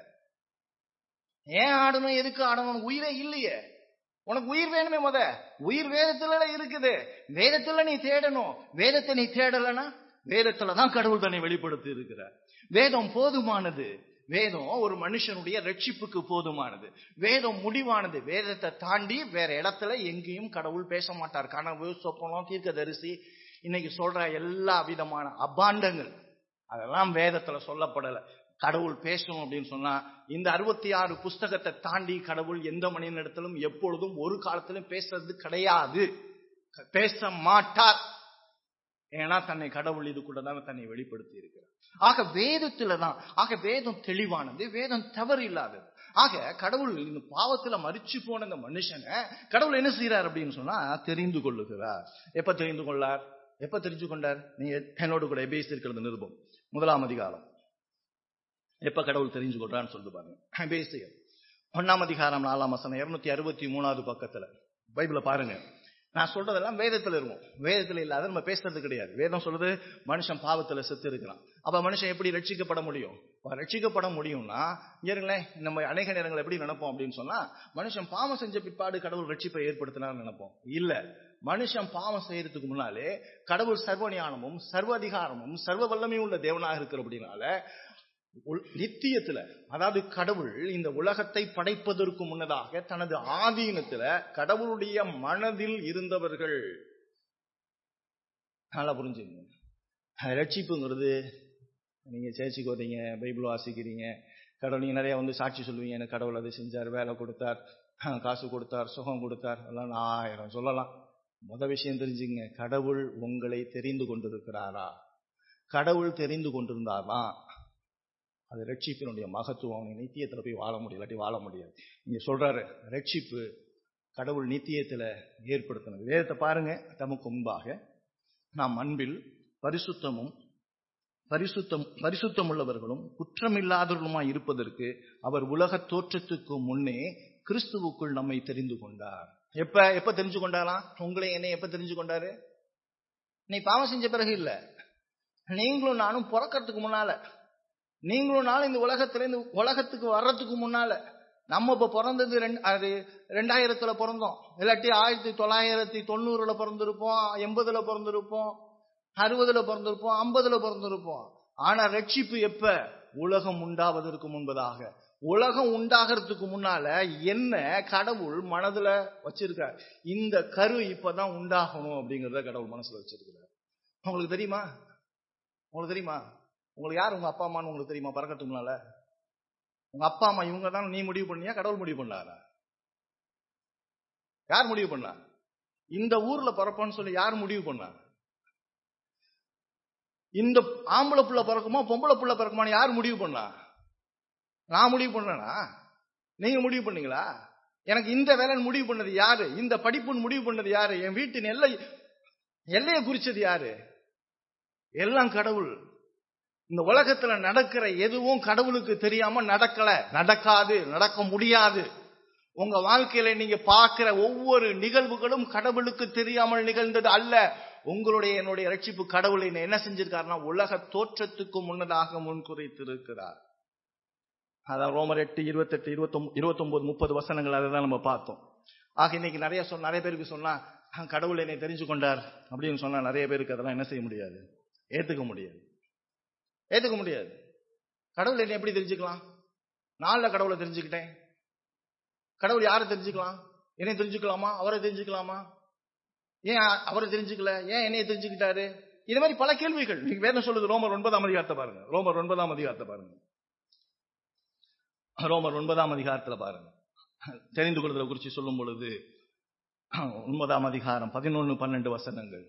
ஏன் ஆடணும் எதுக்கு ஆடணும் உனக்கு உயிரே இல்லையே உனக்கு உயிர் வேணுமே முத உயிர் வேதத்துல இருக்குது வேதத்துல நீ தேடணும் வேதத்தை நீ தேடலனா வேதத்துல தான் கடவுள் தன்னை வெளிப்படுத்தி இருக்கிறார் வேதம் போதுமானது வேதம் ஒரு மனுஷனுடைய ரட்சிப்புக்கு போதுமானது வேதம் முடிவானது வேதத்தை தாண்டி வேற இடத்துல எங்கேயும் கடவுள் பேச மாட்டார் கனவு சொப்பனம் தீர்க்கதரிசி இன்னைக்கு சொல்ற எல்லா விதமான அபாண்டங்கள் அதெல்லாம் வேதத்துல சொல்லப்படல கடவுள் பேசணும் அப்படின்னு சொன்னா இந்த அறுபத்தி ஆறு புஸ்தகத்தை தாண்டி கடவுள் எந்த மனிதனிடத்திலும் எப்பொழுதும் ஒரு காலத்திலும் பேசுறது கிடையாது பேச மாட்டார் ஏன்னா தன்னை கடவுள் இது கூட தான் தன்னை வெளிப்படுத்தி இருக்கிறார் ஆக வேதத்துல தான் ஆக வேதம் தெளிவானது வேதம் தவறு இல்லாதது ஆக கடவுள் இந்த பாவத்துல மறிச்சு போன இந்த மனுஷனை கடவுள் என்ன செய்யறார் அப்படின்னு சொன்னா தெரிந்து கொள்ளுகிறார் எப்ப தெரிந்து கொள்ளார் எப்ப தெரிஞ்சு கொண்டார் நீங்க என்னோடு கூட எபேசி இருக்கிறது நிருபம் முதலாம் அதிகாரம் எப்ப கடவுள் தெரிஞ்சு கொள்றான்னு சொல்லிட்டு பாருங்க எபேசியர் ஒன்னாம் அதிகாரம் நாலாம் வசனம் இருநூத்தி அறுபத்தி மூணாவது பக்கத்துல பைபிளை பாருங்க நான் சொல்றதெல்லாம் வேதத்துல இருக்கும் வேதத்துல இல்லாத நம்ம பேசுறது கிடையாது வேதம் சொல்றது மனுஷன் பாவத்துல செத்து இருக்கிறான் அப்ப மனுஷன் எப்படி ரட்சிக்கப்பட முடியும் அப்ப ரட்சிக்கப்பட முடியும்னா இங்க இருங்களேன் நம்ம அநேக நேரங்கள் எப்படி நினைப்போம் அப்படின்னு சொன்னா மனுஷன் பாவம் செஞ்ச பிற்பாடு கடவுள் ரட்சிப்பை ஏற்படுத்தினார்னு நினைப்போம் இல்ல மனுஷன் பாவம் செய்யறதுக்கு முன்னாலே கடவுள் சர்வ ஞானமும் சர்வ அதிகாரமும் சர்வ வல்லமையும் உள்ள தேவனாக இருக்கிற அப்படின்னால உள்- நித்தியத்துல அதாவது கடவுள் இந்த உலகத்தை படைப்பதற்கு முன்னதாக தனது ஆதீனத்துல கடவுளுடைய மனதில் இருந்தவர்கள் நல்லா புரிஞ்சுங்க ரட்சிப்புங்கிறது நீங்க சேர்ச்சிக்கு வர்றீங்க பைபிள் வாசிக்கிறீங்க கடவுள் நீங்க நிறைய வந்து சாட்சி சொல்லுவீங்க எனக்கு கடவுள் அது செஞ்சார் வேலை கொடுத்தார் காசு கொடுத்தார் சுகம் கொடுத்தார் எல்லாம் ஆயிரம் சொல்லலாம் முத விஷயம் தெரிஞ்சுங்க கடவுள் உங்களை தெரிந்து கொண்டிருக்கிறாரா கடவுள் தெரிந்து கொண்டிருந்தாதான் அது ரட்சிப்பினுடைய மகத்துவம் நீ நித்தியத்துல போய் வாழ முடியும் இல்லாட்டி வாழ முடியாது இங்க சொல்றாரு ரட்சிப்பு கடவுள் நித்தியத்துல ஏற்படுத்தினது வேதத்தை பாருங்க தமக்கு முன்பாக நாம் அன்பில் பரிசுத்தமும் பரிசுத்தம் பரிசுத்தம் உள்ளவர்களும் குற்றமில்லாதவர்களுமாய் இருப்பதற்கு அவர் உலக தோற்றத்துக்கு முன்னே கிறிஸ்துவுக்குள் நம்மை தெரிந்து கொண்டார் எப்ப எப்ப தெரிஞ்சு கொண்டாராம் உங்களை என்னை எப்ப தெரிஞ்சு கொண்டாரு நீ பாவம் செஞ்ச பிறகு இல்ல நீங்களும் நானும் பிறக்கிறதுக்கு முன்னால நீங்களும் நானும் இந்த உலகத்துல இந்த உலகத்துக்கு வர்றதுக்கு முன்னால நம்ம இப்ப பிறந்தது ரெண்டு அது ரெண்டாயிரத்துல பிறந்தோம் இல்லாட்டி ஆயிரத்தி தொள்ளாயிரத்தி தொண்ணூறுல பிறந்திருப்போம் எண்பதுல பிறந்திருப்போம் அறுபதுல பிறந்திருப்போம் ஐம்பதுல பிறந்திருப்போம் ஆனா ரட்சிப்பு எப்ப உலகம் உண்டாவதற்கு முன்பதாக உலகம் உண்டாகிறதுக்கு முன்னால என்ன கடவுள் மனதுல வச்சிருக்கார் இந்த கரு இப்பதான் உண்டாகணும் அப்படிங்கறத கடவுள் மனசுல வச்சிருக்கிறார் உங்களுக்கு தெரியுமா உங்களுக்கு தெரியுமா உங்களுக்கு யார் உங்க அப்பா அம்மான்னு உங்களுக்கு தெரியுமா பறக்கிறதுக்கு முன்னால உங்க அப்பா அம்மா இவங்க தான் நீ முடிவு பண்ணியா கடவுள் முடிவு பண்ணாரா யார் முடிவு பண்ணா இந்த ஊர்ல பிறப்பான்னு சொல்லி யார் முடிவு பண்ணா இந்த ஆம்பளை புள்ள பிறக்குமா பொம்பளை புள்ள பிறக்குமான்னு யார் முடிவு பண்ணா நான் முடிவு பண்ணனா நீங்க முடிவு பண்ணீங்களா எனக்கு இந்த வேலைன்னு முடிவு பண்ணது யாரு இந்த படிப்புன்னு முடிவு பண்ணது யாரு என் வீட்டின் எல்லை எல்லையை குறிச்சது யாரு எல்லாம் கடவுள் இந்த உலகத்துல நடக்கிற எதுவும் கடவுளுக்கு தெரியாம நடக்கல நடக்காது நடக்க முடியாது உங்க வாழ்க்கையில நீங்க பார்க்கிற ஒவ்வொரு நிகழ்வுகளும் கடவுளுக்கு தெரியாமல் நிகழ்ந்தது அல்ல உங்களுடைய என்னுடைய ரட்சிப்பு கடவுளை என்ன செஞ்சிருக்காருன்னா உலக தோற்றத்துக்கு முன்னதாக முன்குறைத்திருக்கிறார் அதான் ரோமர் எட்டு இருபத்தெட்டு இருபத்தொம் இருபத்தொன்பது முப்பது வசனங்கள் அதை தான் நம்ம பார்த்தோம் ஆக இன்னைக்கு நிறைய சொன்ன நிறைய பேருக்கு சொன்னா கடவுள் என்னை தெரிஞ்சு கொண்டார் அப்படின்னு சொன்னா நிறைய பேருக்கு அதெல்லாம் என்ன செய்ய முடியாது ஏத்துக்க முடியாது ஏத்துக்க முடியாது கடவுள் என்னை எப்படி தெரிஞ்சுக்கலாம் நாளில் கடவுளை தெரிஞ்சுக்கிட்டேன் கடவுள் யாரை தெரிஞ்சுக்கலாம் என்னை தெரிஞ்சுக்கலாமா அவரை தெரிஞ்சுக்கலாமா ஏன் அவரை தெரிஞ்சுக்கல ஏன் என்னைய தெரிஞ்சுக்கிட்டாரு இது மாதிரி பல கேள்விகள் நீங்க வேதம் சொல்லுது ரோமர் ஒன்பதாம் அதிகாரத்தை பாருங்க ரோமர் ஒன்பதாம் அதிகாரத்தை பாருங்க ரோமர் ஒன்பதாம் அதிகாரத்துல பாருங்க தெரிந்து கொள்வதை குறித்து சொல்லும் பொழுது ஒன்பதாம் அதிகாரம் பதினொன்னு பன்னெண்டு வசனங்கள்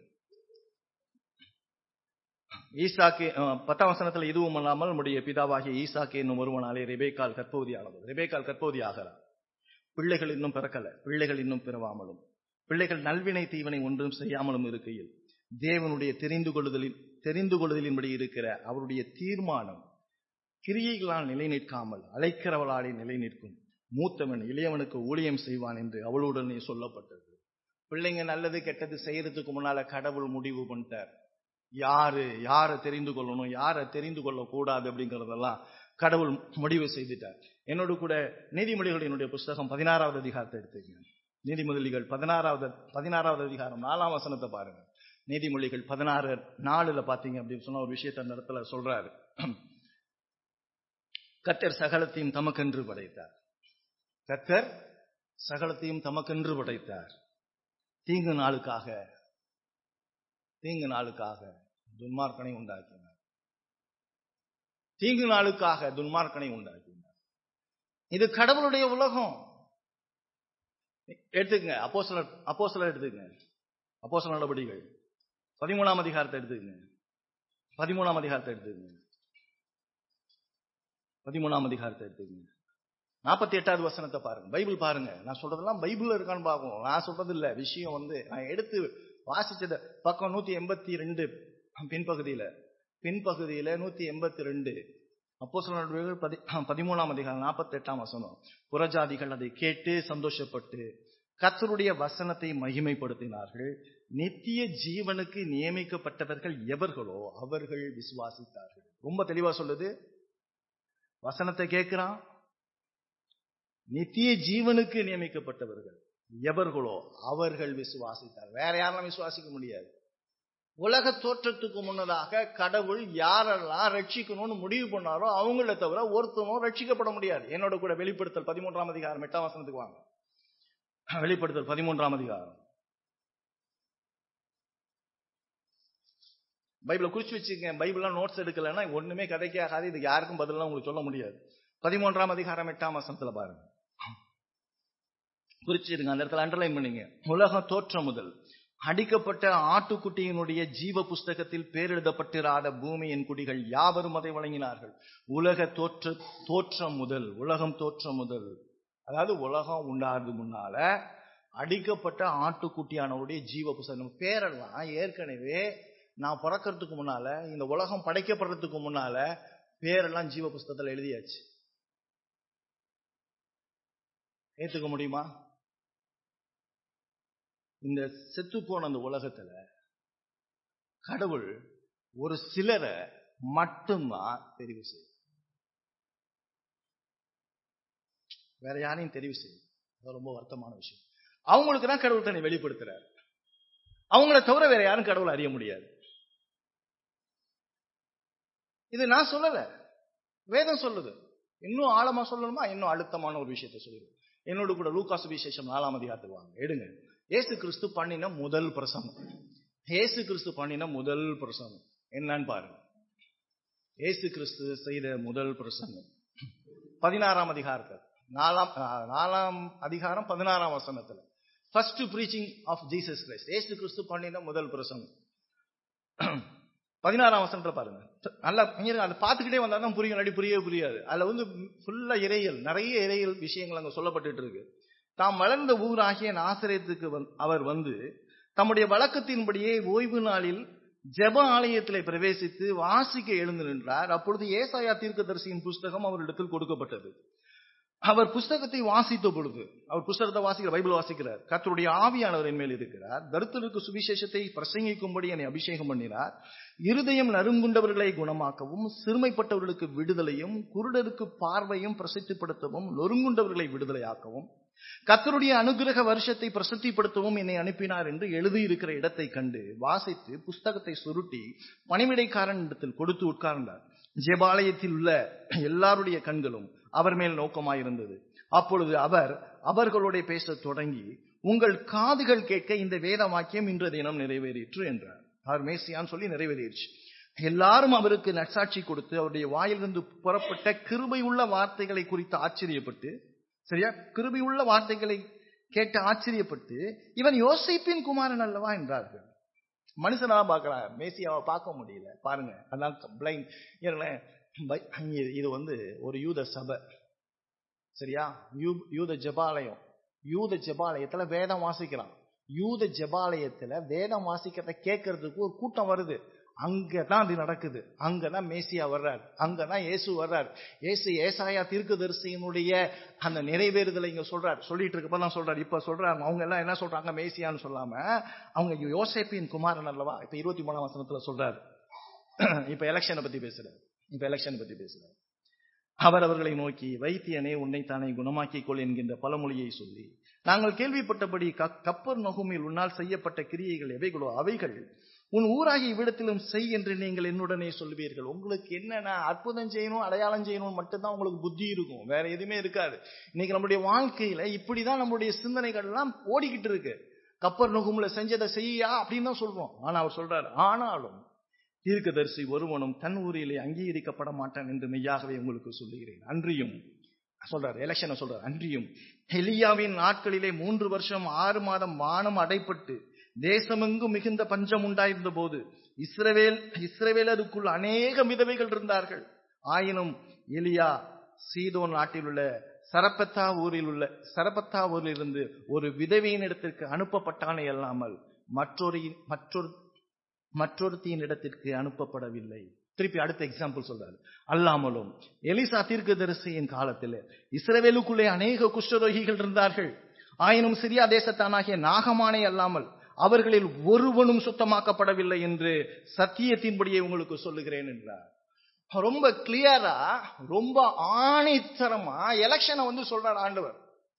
ஈசாக்கு பத்தாம் வசனத்துல இதுவும் அல்லாமல் நம்முடைய பிதாவாகிய ஈசாக்கு என்னும் ஒருவனாலே ரெபேக்கால் கற்பவதி ஆனது ரெபேக்கால் கற்பவதி ஆகிறார் பிள்ளைகள் இன்னும் பிறக்கல பிள்ளைகள் இன்னும் பிறவாமலும் பிள்ளைகள் நல்வினை தீவனை ஒன்றும் செய்யாமலும் இருக்கையில் தேவனுடைய தெரிந்து கொள்ளுதலின் தெரிந்து கொள்ளுதலின்படி இருக்கிற அவருடைய தீர்மானம் கிரியைகளால் நிலை நிற்காமல் அழைக்கிறவளாலே நிலை நிற்கும் மூத்தவன் இளையவனுக்கு ஊழியம் செய்வான் என்று அவளுடனே சொல்லப்பட்டது பிள்ளைங்க நல்லது கெட்டது செய்யறதுக்கு முன்னால கடவுள் முடிவு பண்ணிட்டார் யாரு யாரை தெரிந்து கொள்ளணும் யாரை தெரிந்து கொள்ளக்கூடாது அப்படிங்கறதெல்லாம் கடவுள் முடிவு செய்துட்டார் என்னோடு கூட நீதிமொழிகள் என்னுடைய புஸ்தகம் பதினாறாவது அதிகாரத்தை எடுத்துக்கங்க நீதிமொழிகள் பதினாறாவது பதினாறாவது அதிகாரம் நாலாம் வசனத்தை பாருங்க நீதிமொழிகள் பதினாறு நாலுல பாத்தீங்க அப்படின்னு சொன்ன ஒரு விஷயத்த அந்த இடத்துல சொல்றாரு கத்தர் சகலத்தையும் தமக்கென்று படைத்தார் கத்தர் சகலத்தையும் தமக்கென்று படைத்தார் தீங்கு நாளுக்காக தீங்கு நாளுக்காக துன்மார்க்கனை உண்டாக்கினார் தீங்கு நாளுக்காக துன்மார்க்கனை உண்டாக்கினார் இது கடவுளுடைய உலகம் எடுத்துக்கங்க அப்போ சிலர் அப்போ சிலர் எடுத்துக்கங்க அப்போ சில நடவடிக்கைகள் பதிமூணாம் அதிகாரத்தை எடுத்துக்கங்க பதிமூணாம் அதிகாரத்தை எடுத்துக்கங்க பதிமூணாம் அதிகாரத்தை எடுத்துக்கங்க நாற்பத்தி எட்டாவது வசனத்தை பாருங்க பைபிள் பாருங்க நான் சொல்றதெல்லாம் பைபிள் இருக்கான்னு பார்க்கணும் நான் சொல்றது இல்ல விஷயம் வந்து நான் எடுத்து வாசிச்சத பக்கம் நூத்தி எண்பத்தி ரெண்டு பின்பகுதியில பின்பகுதியில நூத்தி எண்பத்தி ரெண்டு அப்போ சில பதி பதிமூணாம் அதிகாரம் நாற்பத்தி எட்டாம் வசனம் புறஜாதிகள் அதை கேட்டு சந்தோஷப்பட்டு கத்தருடைய வசனத்தை மகிமைப்படுத்தினார்கள் நித்திய ஜீவனுக்கு நியமிக்கப்பட்டவர்கள் எவர்களோ அவர்கள் விசுவாசித்தார்கள் ரொம்ப தெளிவா சொல்லுது வசனத்தை கேட்கிறான் நித்திய ஜீவனுக்கு நியமிக்கப்பட்டவர்கள் எவர்களோ அவர்கள் விசுவாசித்தார் வேற யாரெல்லாம் விசுவாசிக்க முடியாது உலக தோற்றத்துக்கு முன்னதாக கடவுள் யாரெல்லாம் ரட்சிக்கணும்னு முடிவு பண்ணாரோ அவங்கள தவிர ஒருத்தனும் ரட்சிக்கப்பட முடியாது என்னோட கூட வெளிப்படுத்தல் பதிமூன்றாம் அதிகாரம் எட்டாம் வசனத்துக்கு வாங்க வெளிப்படுத்தல் பதிமூன்றாம் அதிகாரம் பைபிளை குறிச்சு வச்சுக்கங்க பைபிள்லாம் நோட்ஸ் எடுக்கலன்னா ஒண்ணுமே கதைக்கே ஆகாது இதுக்கு யாருக்கும் பதிலாம் உங்களுக்கு சொல்ல முடியாது பதிமூன்றாம் அதிகாரம் எட்டாம் வசனத்துல பாருங்க குறிச்சிருங்க அந்த இடத்துல அண்டர்லைன் பண்ணீங்க உலக தோற்றம் முதல் அடிக்கப்பட்ட ஆட்டுக்குட்டியினுடைய ஜீவ புஸ்தகத்தில் பேரெழுதப்பட்டிராத பூமியின் குடிகள் யாவரும் அதை வழங்கினார்கள் உலக தோற்ற தோற்றம் முதல் உலகம் தோற்றம் முதல் அதாவது உலகம் உண்டாது முன்னால அடிக்கப்பட்ட ஆட்டுக்குட்டியானவருடைய ஜீவ புஸ்தகம் பேரெல்லாம் ஏற்கனவே நான் பிறக்கிறதுக்கு முன்னால இந்த உலகம் படைக்கப்படுறதுக்கு முன்னால பேரெல்லாம் ஜீவ புஸ்தகத்தில் எழுதியாச்சு ஏத்துக்க முடியுமா இந்த செத்து போன அந்த உலகத்துல கடவுள் ஒரு சிலரை மட்டும்தான் தெரிவு செய்யும் வேற யாரையும் தெரிவு செய்யும் அது ரொம்ப வருத்தமான விஷயம் அவங்களுக்கு தான் கடவுள் தன்னை வெளிப்படுத்துறாரு அவங்கள தவிர வேற யாரும் கடவுள் அறிய முடியாது இது நான் சொல்லல வேதம் சொல்லுது இன்னும் ஆழமா சொல்லணுமா இன்னும் அழுத்தமான ஒரு விஷயத்த சொல்லுது என்னோட கூட லூகாசு விசேஷம் நாலாம் அதிகாரத்துக்கு வாங்க எடுங்க ஏசு கிறிஸ்து பண்ணின முதல் பிரசங்கம் ஏசு கிறிஸ்து பண்ணின முதல் பிரசங்கம் என்னன்னு பாருங்க ஏசு கிறிஸ்து செய்த முதல் பிரசங்கம் பதினாறாம் அதிகாரத்தில் நாலாம் நாலாம் அதிகாரம் பதினாறாம் வசனத்துல first preaching of Jesus Christ ஏசு கிறிஸ்து பண்ணின முதல் பிரசங்கம் பதினாறாம் வசனத்துல பாருங்க நல்லா அதை பார்த்துக்கிட்டே வந்தா தான் புரியும் நடி புரியவே புரியாது அதுல வந்து ஃபுல்லா இறையல் நிறைய இறையல் விஷயங்கள் அங்க சொல்லப்பட்டு இருக்கு தாம் வளர்ந்த ஊராகிய நாசிரியத்துக்கு அவர் வந்து தம்முடைய வழக்கத்தின்படியே ஓய்வு நாளில் ஜெப ஆலயத்திலே பிரவேசித்து வாசிக்க எழுந்து நின்றார் அப்பொழுது ஏசாயா தீர்க்கதரிசியின் புஸ்தகம் அவரிடத்தில் கொடுக்கப்பட்டது அவர் புஸ்தகத்தை வாசித்த பொழுது அவர் புஸ்தகத்தை வாசிக்கிற பைபிள் வாசிக்கிறார் கத்தருடைய ஆவியானவரின் மேல் இருக்கிறார் தருத்தருக்கு சுவிசேஷத்தை பிரசங்கிக்கும்படி என்னை அபிஷேகம் பண்ணினார் இருதயம் நறுங்குண்டவர்களை குணமாக்கவும் சிறுமைப்பட்டவர்களுக்கு விடுதலையும் குருடருக்கு பார்வையும் பிரசித்திப்படுத்தவும் நொறுங்குண்டவர்களை விடுதலையாக்கவும் கத்தருடைய அனுகிரக வருஷத்தை பிரசித்திப்படுத்தவும் என்னை அனுப்பினார் என்று எழுதியிருக்கிற இடத்தை கண்டு வாசித்து புஸ்தகத்தை சுருட்டி பணிவிடைக்காரன் இடத்தில் கொடுத்து உட்கார்ந்தார் ஜெபாலயத்தில் உள்ள எல்லாருடைய கண்களும் அவர் மேல் நோக்கமாயிருந்தது அப்பொழுது அவர் அவர்களுடைய பேசத் தொடங்கி உங்கள் காதுகள் கேட்க இந்த வேத வாக்கியம் இன்று தினம் நிறைவேறிற்று என்றார் அவர் மேசியான்னு சொல்லி நிறைவேறிடுச்சு எல்லாரும் அவருக்கு நற்சாட்சி கொடுத்து அவருடைய வாயிலிருந்து புறப்பட்ட கிருபை உள்ள வார்த்தைகளை குறித்து ஆச்சரியப்பட்டு சரியா கிருபை உள்ள வார்த்தைகளை கேட்டு ஆச்சரியப்பட்டு இவன் யோசிப்பின் குமாரன் அல்லவா என்றார்கள் மனுஷனா பார்க்கலாம் மேசியாவை பார்க்க முடியல பாருங்க அதான் பிளைண்ட் இது வந்து ஒரு யூத சபை சரியா யூ யூத ஜபாலயம் யூத ஜபாலயத்துல வேதம் வாசிக்கிறான் யூத ஜபாலயத்துல வேதம் வாசிக்கிறத கேட்கறதுக்கு ஒரு கூட்டம் வருது அங்கதான் அது நடக்குது அங்கதான் மேசியா வர்றார் அங்கதான் இயேசு வர்றார் இயேசு ஏசாயா தீர்க்கதரிசியினுடைய அந்த நிறைவேறுதலை இங்க சொல்றார் சொல்லிட்டு இருக்கப்ப தான் சொல்றாரு இப்ப சொல்றாங்க அவங்க எல்லாம் என்ன சொல்றாங்க மேசியான்னு சொல்லாம அவங்க யோசேப்பின் குமாரன் அல்லவா இப்ப இருபத்தி மூணாம் வசனத்துல சொல்றாரு இப்ப எலெக்ஷனை பத்தி பேசுறாரு இப்ப எலெக்ஷன் பத்தி பேசுறாரு அவர் அவர்களை நோக்கி வைத்தியனே உன்னை தானே குணமாக்கிக் கொள் என்கின்ற பழமொழியை சொல்லி நாங்கள் கேள்விப்பட்டபடி கப்பர் நகுமில் உன்னால் செய்யப்பட்ட கிரியைகள் எவைகளோ அவைகள் உன் ஊராகிய இவ்விடத்திலும் செய் என்று நீங்கள் என்னுடனே சொல்வீர்கள் உங்களுக்கு என்னன்னா அற்புதம் செய்யணும் அடையாளம் செய்யணும் மட்டும்தான் உங்களுக்கு புத்தி இருக்கும் வேற எதுவுமே இருக்காது இன்னைக்கு நம்மளுடைய வாழ்க்கையில இப்படிதான் நம்மளுடைய சிந்தனைகள் எல்லாம் ஓடிக்கிட்டு இருக்கு கப்பர் நுகுமுல செஞ்சதை செய்யா அப்படின்னு தான் சொல்றோம் ஆனா அவர் சொல்றாரு ஆனாலும் தீர்க்கதரிசி ஒருவனும் தன் ஊரிலே அங்கீகரிக்கப்பட மாட்டான் என்று மெய்யாகவே உங்களுக்கு சொல்லுகிறேன் அன்றியும் சொல்றாரு எலெக்ஷனை சொல்றாரு அன்றியும் எலியாவின் நாட்களிலே மூன்று வருஷம் ஆறு மாதம் வானம் அடைப்பட்டு தேசமெங்கும் மிகுந்த பஞ்சம் உண்டாயிருந்த போது இஸ்ரவேல் இஸ்ரவேலருக்குள் அநேக விதவைகள் இருந்தார்கள் ஆயினும் எலியா சீதோன் நாட்டில் உள்ள சரப்பத்தா ஊரில் உள்ள சரப்பத்தா ஊரில் இருந்து ஒரு விதவையின் இடத்திற்கு அனுப்பப்பட்டானே அல்லாமல் மற்றொரு மற்றொரு மற்றொருத்தியின் இடத்திற்கு அனுப்பப்படவில்லை திருப்பி அடுத்த எக்ஸாம்பிள் சொல்றாரு அல்லாமலும் எலிசா தீர்க்கதரிசியின் காலத்தில் இஸ்ரவேலுக்குள்ளே அநேக குஷ்டரோகிகள் இருந்தார்கள் ஆயினும் சிரியா தேசத்தானாகிய நாகமானே அல்லாமல் அவர்களில் ஒருவனும் சுத்தமாக்கப்படவில்லை என்று சத்தியத்தின்படியே உங்களுக்கு சொல்லுகிறேன் என்றார் ரொம்ப கிளியரா ரொம்ப ஆணித்தரமா எலெக்ஷனை வந்து சொல்றார் ஆண்டவர்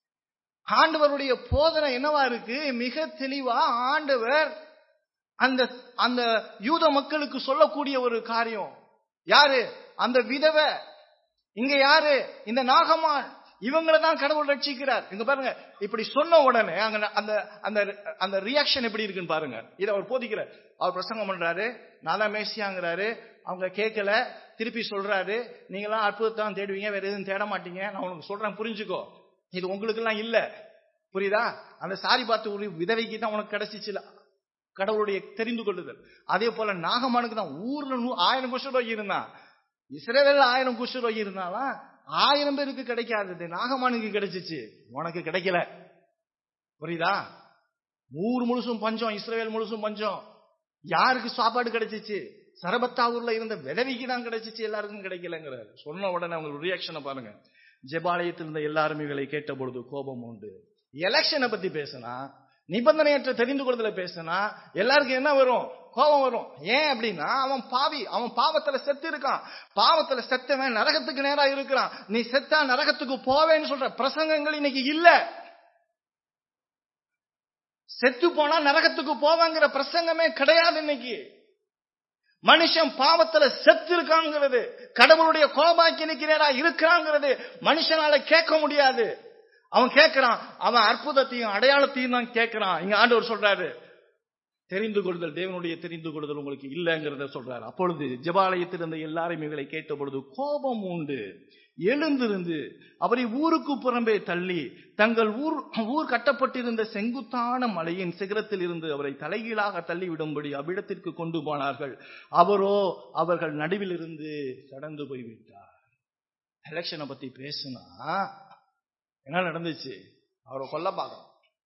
ஆண்டவருடைய போதனை என்னவா இருக்கு மிக தெளிவா ஆண்டவர் அந்த அந்த யூத மக்களுக்கு சொல்லக்கூடிய ஒரு காரியம் யாரு அந்த விதவை இங்க யாரு இந்த நாகமான் இவங்களை தான் கடவுள் ரட்சிக்கிறார் இங்க பாருங்க இப்படி சொன்ன உடனே அங்க அந்த அந்த அந்த ரியாக்ஷன் எப்படி இருக்குன்னு பாருங்க இதை அவர் போதிக்கிறார் அவர் பிரசங்கம் பண்றாரு நான் தான் மேசியாங்கிறாரு அவங்க கேட்கல திருப்பி சொல்றாரு நீங்களாம் அற்புதத்தான் தேடுவீங்க வேற எதுவும் தேட மாட்டீங்க நான் உனக்கு சொல்றேன் புரிஞ்சுக்கோ இது உங்களுக்கு எல்லாம் இல்ல புரியுதா அந்த சாரி பார்த்து ஒரு விதவைக்கு தான் உனக்கு கிடைச்சிச்சுல கடவுளுடைய தெரிந்து கொள்ளுதல் அதே போல நாகமானுக்கு தான் ஊர்ல நூ- ஆயிரம் குஷ்டரோகி இருந்தான் இஸ்ரேவேல ஆயிரம் குஷ்டரோகி இருந்தாலும் ஆயிரம் பேருக்கு கிடைக்காதது நாகமானுக்கு கிடைச்சிச்சு உனக்கு கிடைக்கல புரியுதா ஊர் முழுசும் பஞ்சம் இஸ்ரேல் முழுசும் பஞ்சம் யாருக்கு சாப்பாடு கிடைச்சிச்சு சரபத்தாவூர்ல இருந்த விதவிக்கு தான் கிடைச்சிச்சு எல்லாருக்கும் கிடைக்கலங்கிறார் சொன்ன உடனே அவங்க ரியாக்ஷனை பாருங்க ஜெபாலயத்தில் இருந்த எல்லாருமே இவளை கேட்ட பொழுது கோபம் உண்டு எலெக்ஷனை பத்தி பேசினா நிபந்தனையற்ற தெரிந்து கொள்றதுல பேசினா எல்லாருக்கும் என்ன வரும் கோபம் வரும் ஏன் அப்படின்னா அவன் பாவி அவன் பாவத்துல செத்து இருக்கான் பாவத்துல செத்தவன் நரகத்துக்கு நேரா இருக்கிறான் நீ செத்தா நரகத்துக்கு போவேன்னு சொல்ற பிரசங்கங்கள் இன்னைக்கு இல்ல செத்து போனா நரகத்துக்கு போவாங்கிற பிரசங்கமே கிடையாது இன்னைக்கு மனுஷன் பாவத்துல செத்து இருக்காங்கிறது கடவுளுடைய கோபாக்கினிக்கு நேரா இருக்கிறாங்கிறது மனுஷனால கேட்க முடியாது அவன் கேட்கிறான் அவன் அற்புதத்தையும் அடையாளத்தையும் தான் கேட்கிறான் இங்க ஆண்டவர் சொல்றாரு தெரிந்து கொள்தல் தேவனுடைய தெரிந்து கொள்தல் உங்களுக்கு இல்லைங்கிறத சொல்றாரு அப்பொழுது ஜெபாலயத்தில் இருந்த எல்லாரும் இவங்களை கேட்ட பொழுது கோபம் உண்டு எழுந்திருந்து அவரை ஊருக்கு புறம்பே தள்ளி தங்கள் ஊர் ஊர் கட்டப்பட்டிருந்த செங்குத்தான மலையின் சிகரத்தில் இருந்து அவரை தலைகீழாக தள்ளி விடும்படி அவ்விடத்திற்கு கொண்டு போனார்கள் அவரோ அவர்கள் நடுவில் இருந்து கடந்து போய்விட்டார் எலெக்ஷனை பத்தி பேசுனா என்ன நடந்துச்சு அவரை கொல்ல பார்க்கணும்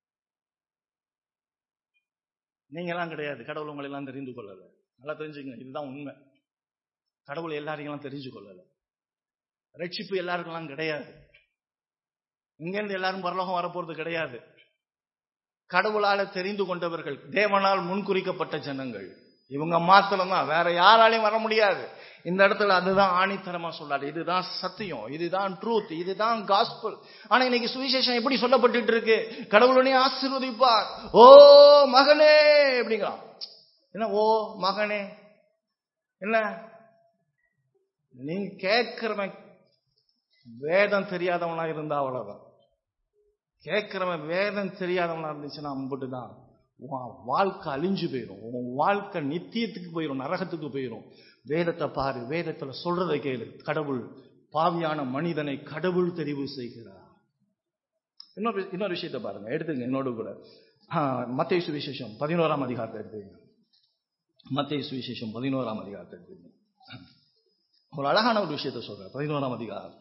நீங்கெல்லாம் கிடையாது கடவுள் உங்களை எல்லாம் தெரிந்து கொள்ளல நல்லா தெரிஞ்சுக்கங்க இதுதான் உண்மை கடவுள் எல்லாரையும் எல்லாம் தெரிஞ்சு கொள்ளல ரட்சிப்பு எல்லாருக்கெல்லாம் கிடையாது இங்கிருந்து எல்லாரும் பரலோகம் வரப்போறது கிடையாது கடவுளால தெரிந்து கொண்டவர்கள் தேவனால் முன்குறிக்கப்பட்ட ஜனங்கள் இவங்க மாத்திரம் தான் வேற யாராலையும் வர முடியாது இந்த இடத்துல அதுதான் ஆணித்தரமா சொல்றாரு இதுதான் சத்தியம் இதுதான் ட்ரூத் இதுதான் காஸ்பல் ஆனா இன்னைக்கு சுவிசேஷம் எப்படி சொல்லப்பட்டுட்டு இருக்கு கடவுளுடைய ஆசீர்வதிப்பார் ஓ மகனே அப்படிங்கிறான் என்ன ஓ மகனே என்ன நீங்க கேட்கிறவன் வேதம் தெரியாதவனா இருந்தா அவ்வளவுதான் கேட்கிறவன் வேதம் தெரியாதவனா இருந்துச்சுன்னா அம்பிட்டு தான் உன் வாழ்க்கை அழிஞ்சு போயிடும் உன் வாழ்க்கை நித்தியத்துக்கு போயிடும் நரகத்துக்கு போயிடும் வேதத்தை பாரு வேதத்துல சொல்றதை கேளு கடவுள் பாவியான மனிதனை கடவுள் தெரிவு செய்கிறார் இன்னொரு இன்னொரு விஷயத்தை பாருங்க எடுத்துங்க என்னோட கூட மத்திய சுவிசேஷம் பதினோராம் அதிகாரத்தை எடுத்துங்க மத்திய சுவிசேஷம் பதினோராம் அதிகாரத்தை எடுத்துங்க ஒரு அழகான ஒரு விஷயத்தை சொல்ற பதினோராம் அதிகாரம்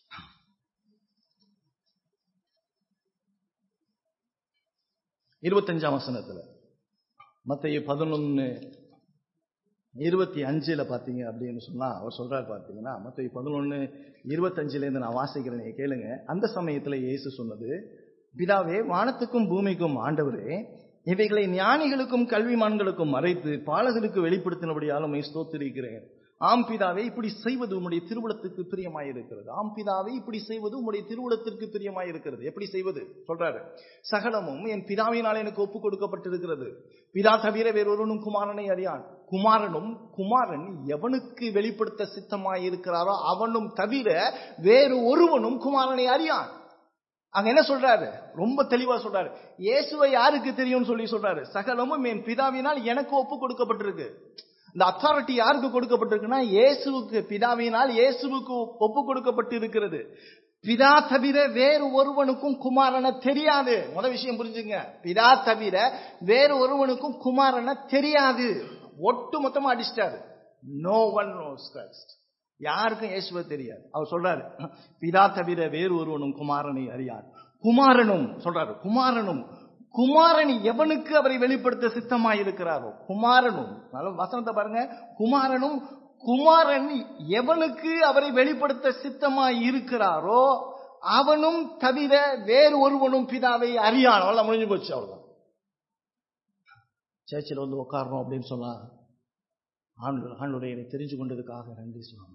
இருபத்தஞ்சாம் வசனத்துல மத்திய பதினொன்னு இருபத்தி அஞ்சுல பாத்தீங்க அப்படின்னு சொன்னா அவர் சொல்றாரு பாத்தீங்கன்னா மத்திய பதினொன்னு இருபத்தஞ்சுல இருந்து நான் வாசிக்கிறேன் நீங்க கேளுங்க அந்த சமயத்துல இயேசு சொன்னது பிதாவே வானத்துக்கும் பூமிக்கும் ஆண்டவரே இவைகளை ஞானிகளுக்கும் கல்விமான்களுக்கும் மறைத்து பாலகருக்கு வெளிப்படுத்தினபடியால் உண்மை ஸ்தோத்திருக்கிறேன் ஆம் பிதாவே இப்படி செய்வது உம்முடைய திருவுளத்துக்கு பிரியமாயிருக்கிறது ஆம் பிதாவே இப்படி செய்வது உம்முடைய திருவுளத்திற்கு பிரியமாயிருக்கிறது எப்படி செய்வது சொல்றாரு சகலமும் என் பிதாவினால் எனக்கு ஒப்பு கொடுக்கப்பட்டிருக்கிறது பிதா தவிர வேறொருவனும் குமாரனை அறியான் குமாரனும் குமாரன் எவனுக்கு வெளிப்படுத்த சித்தமாயிருக்கிறாரோ அவனும் தவிர வேறு ஒருவனும் குமாரனை அறியான் அங்க என்ன சொல்றாரு ரொம்ப தெளிவா சொல்றாரு இயேசுவை யாருக்கு தெரியும்னு சொல்லி சொல்றாரு சகலமும் என் பிதாவினால் எனக்கு ஒப்பு கொடுக்கப்பட்டிருக்கு இந்த அத்தாரிட்டி யாருக்கு கொடுக்கப்பட்டிருக்குன்னா இயேசுவுக்கு பிதாவினால் இயேசுவுக்கு ஒப்பு கொடுக்கப்பட்டு இருக்கிறது பிதா தவிர வேறு ஒருவனுக்கும் குமாரனை தெரியாது முத விஷயம் புரிஞ்சுங்க பிதா தவிர வேறு ஒருவனுக்கும் குமாரனை தெரியாது ஒட்டு மொத்தமா அடிச்சிட்டாரு நோ ஒன் நோஸ் கிரைஸ்ட் யாருக்கும் இயேசுவை தெரியாது அவர் சொல்றாரு பிதா தவிர வேறு ஒருவனும் குமாரனை அறியார் குமாரனும் சொல்றாரு குமாரனும் குமாரன் எவனுக்கு அவரை வெளிப்படுத்த சித்தமாய் இருக்கிறாரோ குமாரனும் நல்ல வசனத்தை பாருங்க குமாரனும் குமாரன் எவனுக்கு அவரை வெளிப்படுத்த சித்தமாய் இருக்கிறாரோ அவனும் தவிர வேறு ஒருவனும் பிதாவை அறியான் அவ்வளவு முடிஞ்சு போச்சு அவ்வளவுதான் சேர்ச்சில் வந்து உட்காரணும் அப்படின்னு சொன்னா ஆண்டு ஆண்டுடைய என்னை தெரிஞ்சு கொண்டதுக்காக நன்றி சொன்னாங்க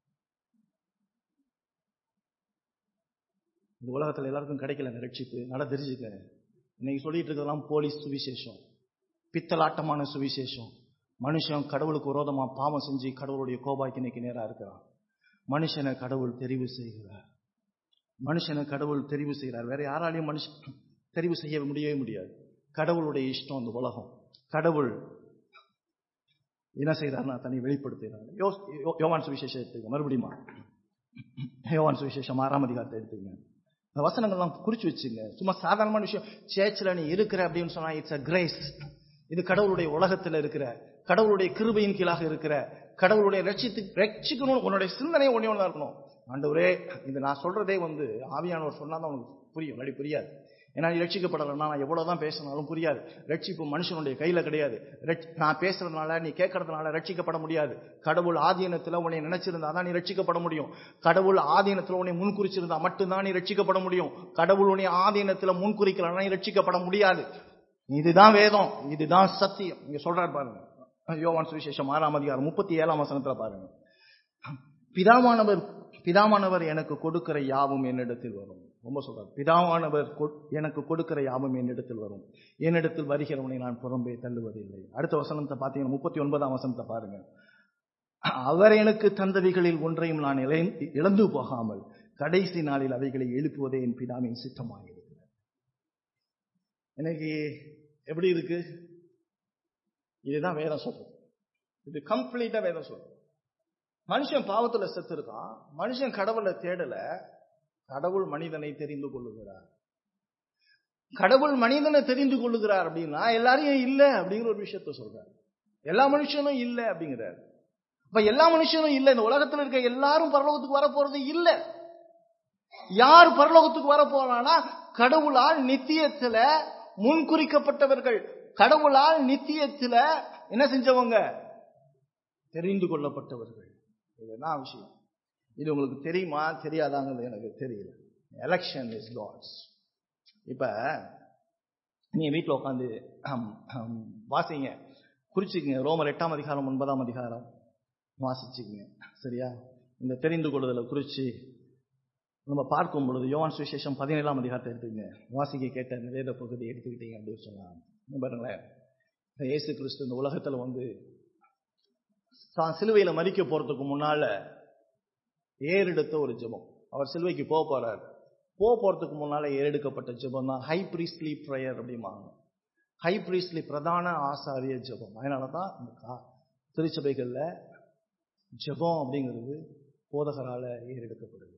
இந்த உலகத்தில் எல்லாருக்கும் கிடைக்கலங்க ரட்சிப்பு நல்லா தெரிஞ்சுக்க இன்னைக்கு சொல்லிட்டு இருக்கிறதெல்லாம் போலீஸ் சுவிசேஷம் பித்தலாட்டமான சுவிசேஷம் மனுஷன் கடவுளுக்கு விரோதமா பாவம் செஞ்சு கடவுளுடைய கோபாய்க்கு இன்னைக்கு நேரா இருக்கிறான் மனுஷனை கடவுள் தெரிவு செய்கிறார் மனுஷனை கடவுள் தெரிவு செய்கிறார் வேற யாராலையும் மனுஷன் தெரிவு செய்ய முடியவே முடியாது கடவுளுடைய இஷ்டம் அந்த உலகம் கடவுள் என்ன செய்யறாருன்னா தன்னை வெளிப்படுத்துகிறார் யோ யோவான் சுவிசேஷம் எடுத்துங்க மறுபடியுமா யோவான் சுவிசேஷம் ஆறாம் அதிகாரத்தை எடுத்துங்க இந்த வசனங்கள்லாம் குறிச்சு வச்சுங்க சும்மா சாதாரணமான விஷயம் சேர்ச்சில் நீ இருக்கிற அப்படின்னு சொன்னா இட்ஸ் அ கிரேஸ் இது கடவுளுடைய உலகத்தில் இருக்கிற கடவுளுடைய கிருபையின் கீழாக இருக்கிற கடவுளுடைய ரட்சித்து ரட்சிக்கணும் உன்னுடைய சிந்தனை ஒண்ணே ஒன்றா இருக்கணும் ஆண்டவரே இது நான் சொல்றதே வந்து ஆவியானவர் சொன்னாதான் உனக்கு புரியும் இல்லாட்டி புரியாது ஏன்னா நீ ரட்சிக்கப்படலைன்னா நான் எவ்வளவுதான் பேசினாலும் புரியாது ரட்சிப்பு மனுஷனுடைய கையில கிடையாது ரட்சி- நான் பேசுறதுனால நீ கேட்கறதுனால ரட்சிக்கப்பட முடியாது கடவுள் ஆதீனத்துல உன்னை நினைச்சிருந்தா தான் நீ ரட்சிக்கப்பட முடியும் கடவுள் ஆதீனத்துல உன்னை முன்குறிச்சிருந்தா மட்டும்தான் நீ ரட்சிக்கப்பட முடியும் கடவுள் உன்னை ஆதீனத்துல முன்குறிக்கலன்னா நீ ரட்சிக்கப்பட முடியாது இதுதான் வேதம் இதுதான் சத்தியம் இங்க சொல்றாரு பாருங்க யோவான் சுவிசேஷம் ஆறாம் அதிகாரம் முப்பத்தி ஏழாம் வசனத்துல பாருங்க பிதாவானவர் பிதாவானவர் எனக்கு கொடுக்கிற யாவும் என்னிடத்தில் வரும் ரொம்ப சொல்றாரு பிதாவானவர் கொ- எனக்கு கொடுக்கிற யாவும் என்னிடத்தில் வரும் என்னிடத்தில் வருகிறவனை நான் புறம்பே தள்ளுவதில்லை அடுத்த வசனத்தை பார்த்தீங்கன்னா முப்பத்தி ஒன்பதாம் வசனத்தை பாருங்க அவர் எனக்கு தந்தவைகளில் ஒன்றையும் நான் இழை- இழந்து போகாமல் கடைசி நாளில் அவைகளை எழுப்புவதே என் பிதாவின் சித்தமாகிறது எனக்கு எப்படி இருக்கு இதுதான் வேதம் சொல்றது இது கம்ப்ளீட்டா வேதம் சொல்றது மனுஷன் பாவத்துல செத்து இருக்கான் மனுஷன் கடவுளை தேடல கடவுள் மனிதனை தெரிந்து கொள்ளுகிறார் கடவுள் மனிதனை தெரிந்து கொள்ளுகிறார் அப்படின்னா எல்லாரையும் இல்ல அப்படிங்கிற ஒரு விஷயத்த சொல்றாரு எல்லா மனுஷனும் இல்ல அப்படிங்கிறார் அப்ப எல்லா மனுஷனும் இல்ல இந்த உலகத்துல இருக்க எல்லாரும் பரலோகத்துக்கு வர போறது இல்ல யார் பரலோகத்துக்கு வர போறானா கடவுளால் நித்தியத்துல முன்குறிக்கப்பட்டவர்கள் கடவுளால் நித்தியத்துல என்ன செஞ்சவங்க தெரிந்து கொள்ளப்பட்டவர்கள் இதுதான் விஷயம் இது உங்களுக்கு தெரியுமா தெரியாதாங்கிறது எனக்கு தெரியல எலெக்ஷன் இஸ் காட்ஸ் இப்ப நீங்க வீட்டில் உட்காந்து வாசிங்க குறிச்சிக்கங்க ரோமர் எட்டாம் அதிகாரம் ஒன்பதாம் அதிகாரம் வாசிச்சுக்கங்க சரியா இந்த தெரிந்து கொள்ளுதலை குறிச்சு நம்ம பார்க்கும் பொழுது யோவான் சுவிசேஷம் பதினேழாம் அதிகாரத்தை எடுத்துக்கங்க வாசிக்க கேட்ட இந்த வேத பகுதி எடுத்துக்கிட்டீங்க அப்படின்னு சொன்னாங்க இங்க பாருங்களேன் இந்த இயேசு கிறிஸ்து இந்த உலகத்துல வந்து தான் சிலுவையில மறிக்க போறதுக்கு முன்னால ஏறெடுத்த ஒரு ஜெபம் அவர் சிலுவைக்கு போக போறார் போக போறதுக்கு முன்னால ஏறெடுக்கப்பட்ட ஜெபம் தான் ஹை பிரீஸ்ட்லி ப்ரேயர் அப்படிம்பாங்க ஹை பிரீஸ்ட்லி பிரதான ஆசாரிய ஜெபம் அதனால தான் இந்த கா- திருச்சபைகள்ல ஜெபம் அப்படிங்கிறது போதகரால ஏறெடுக்கப்படுது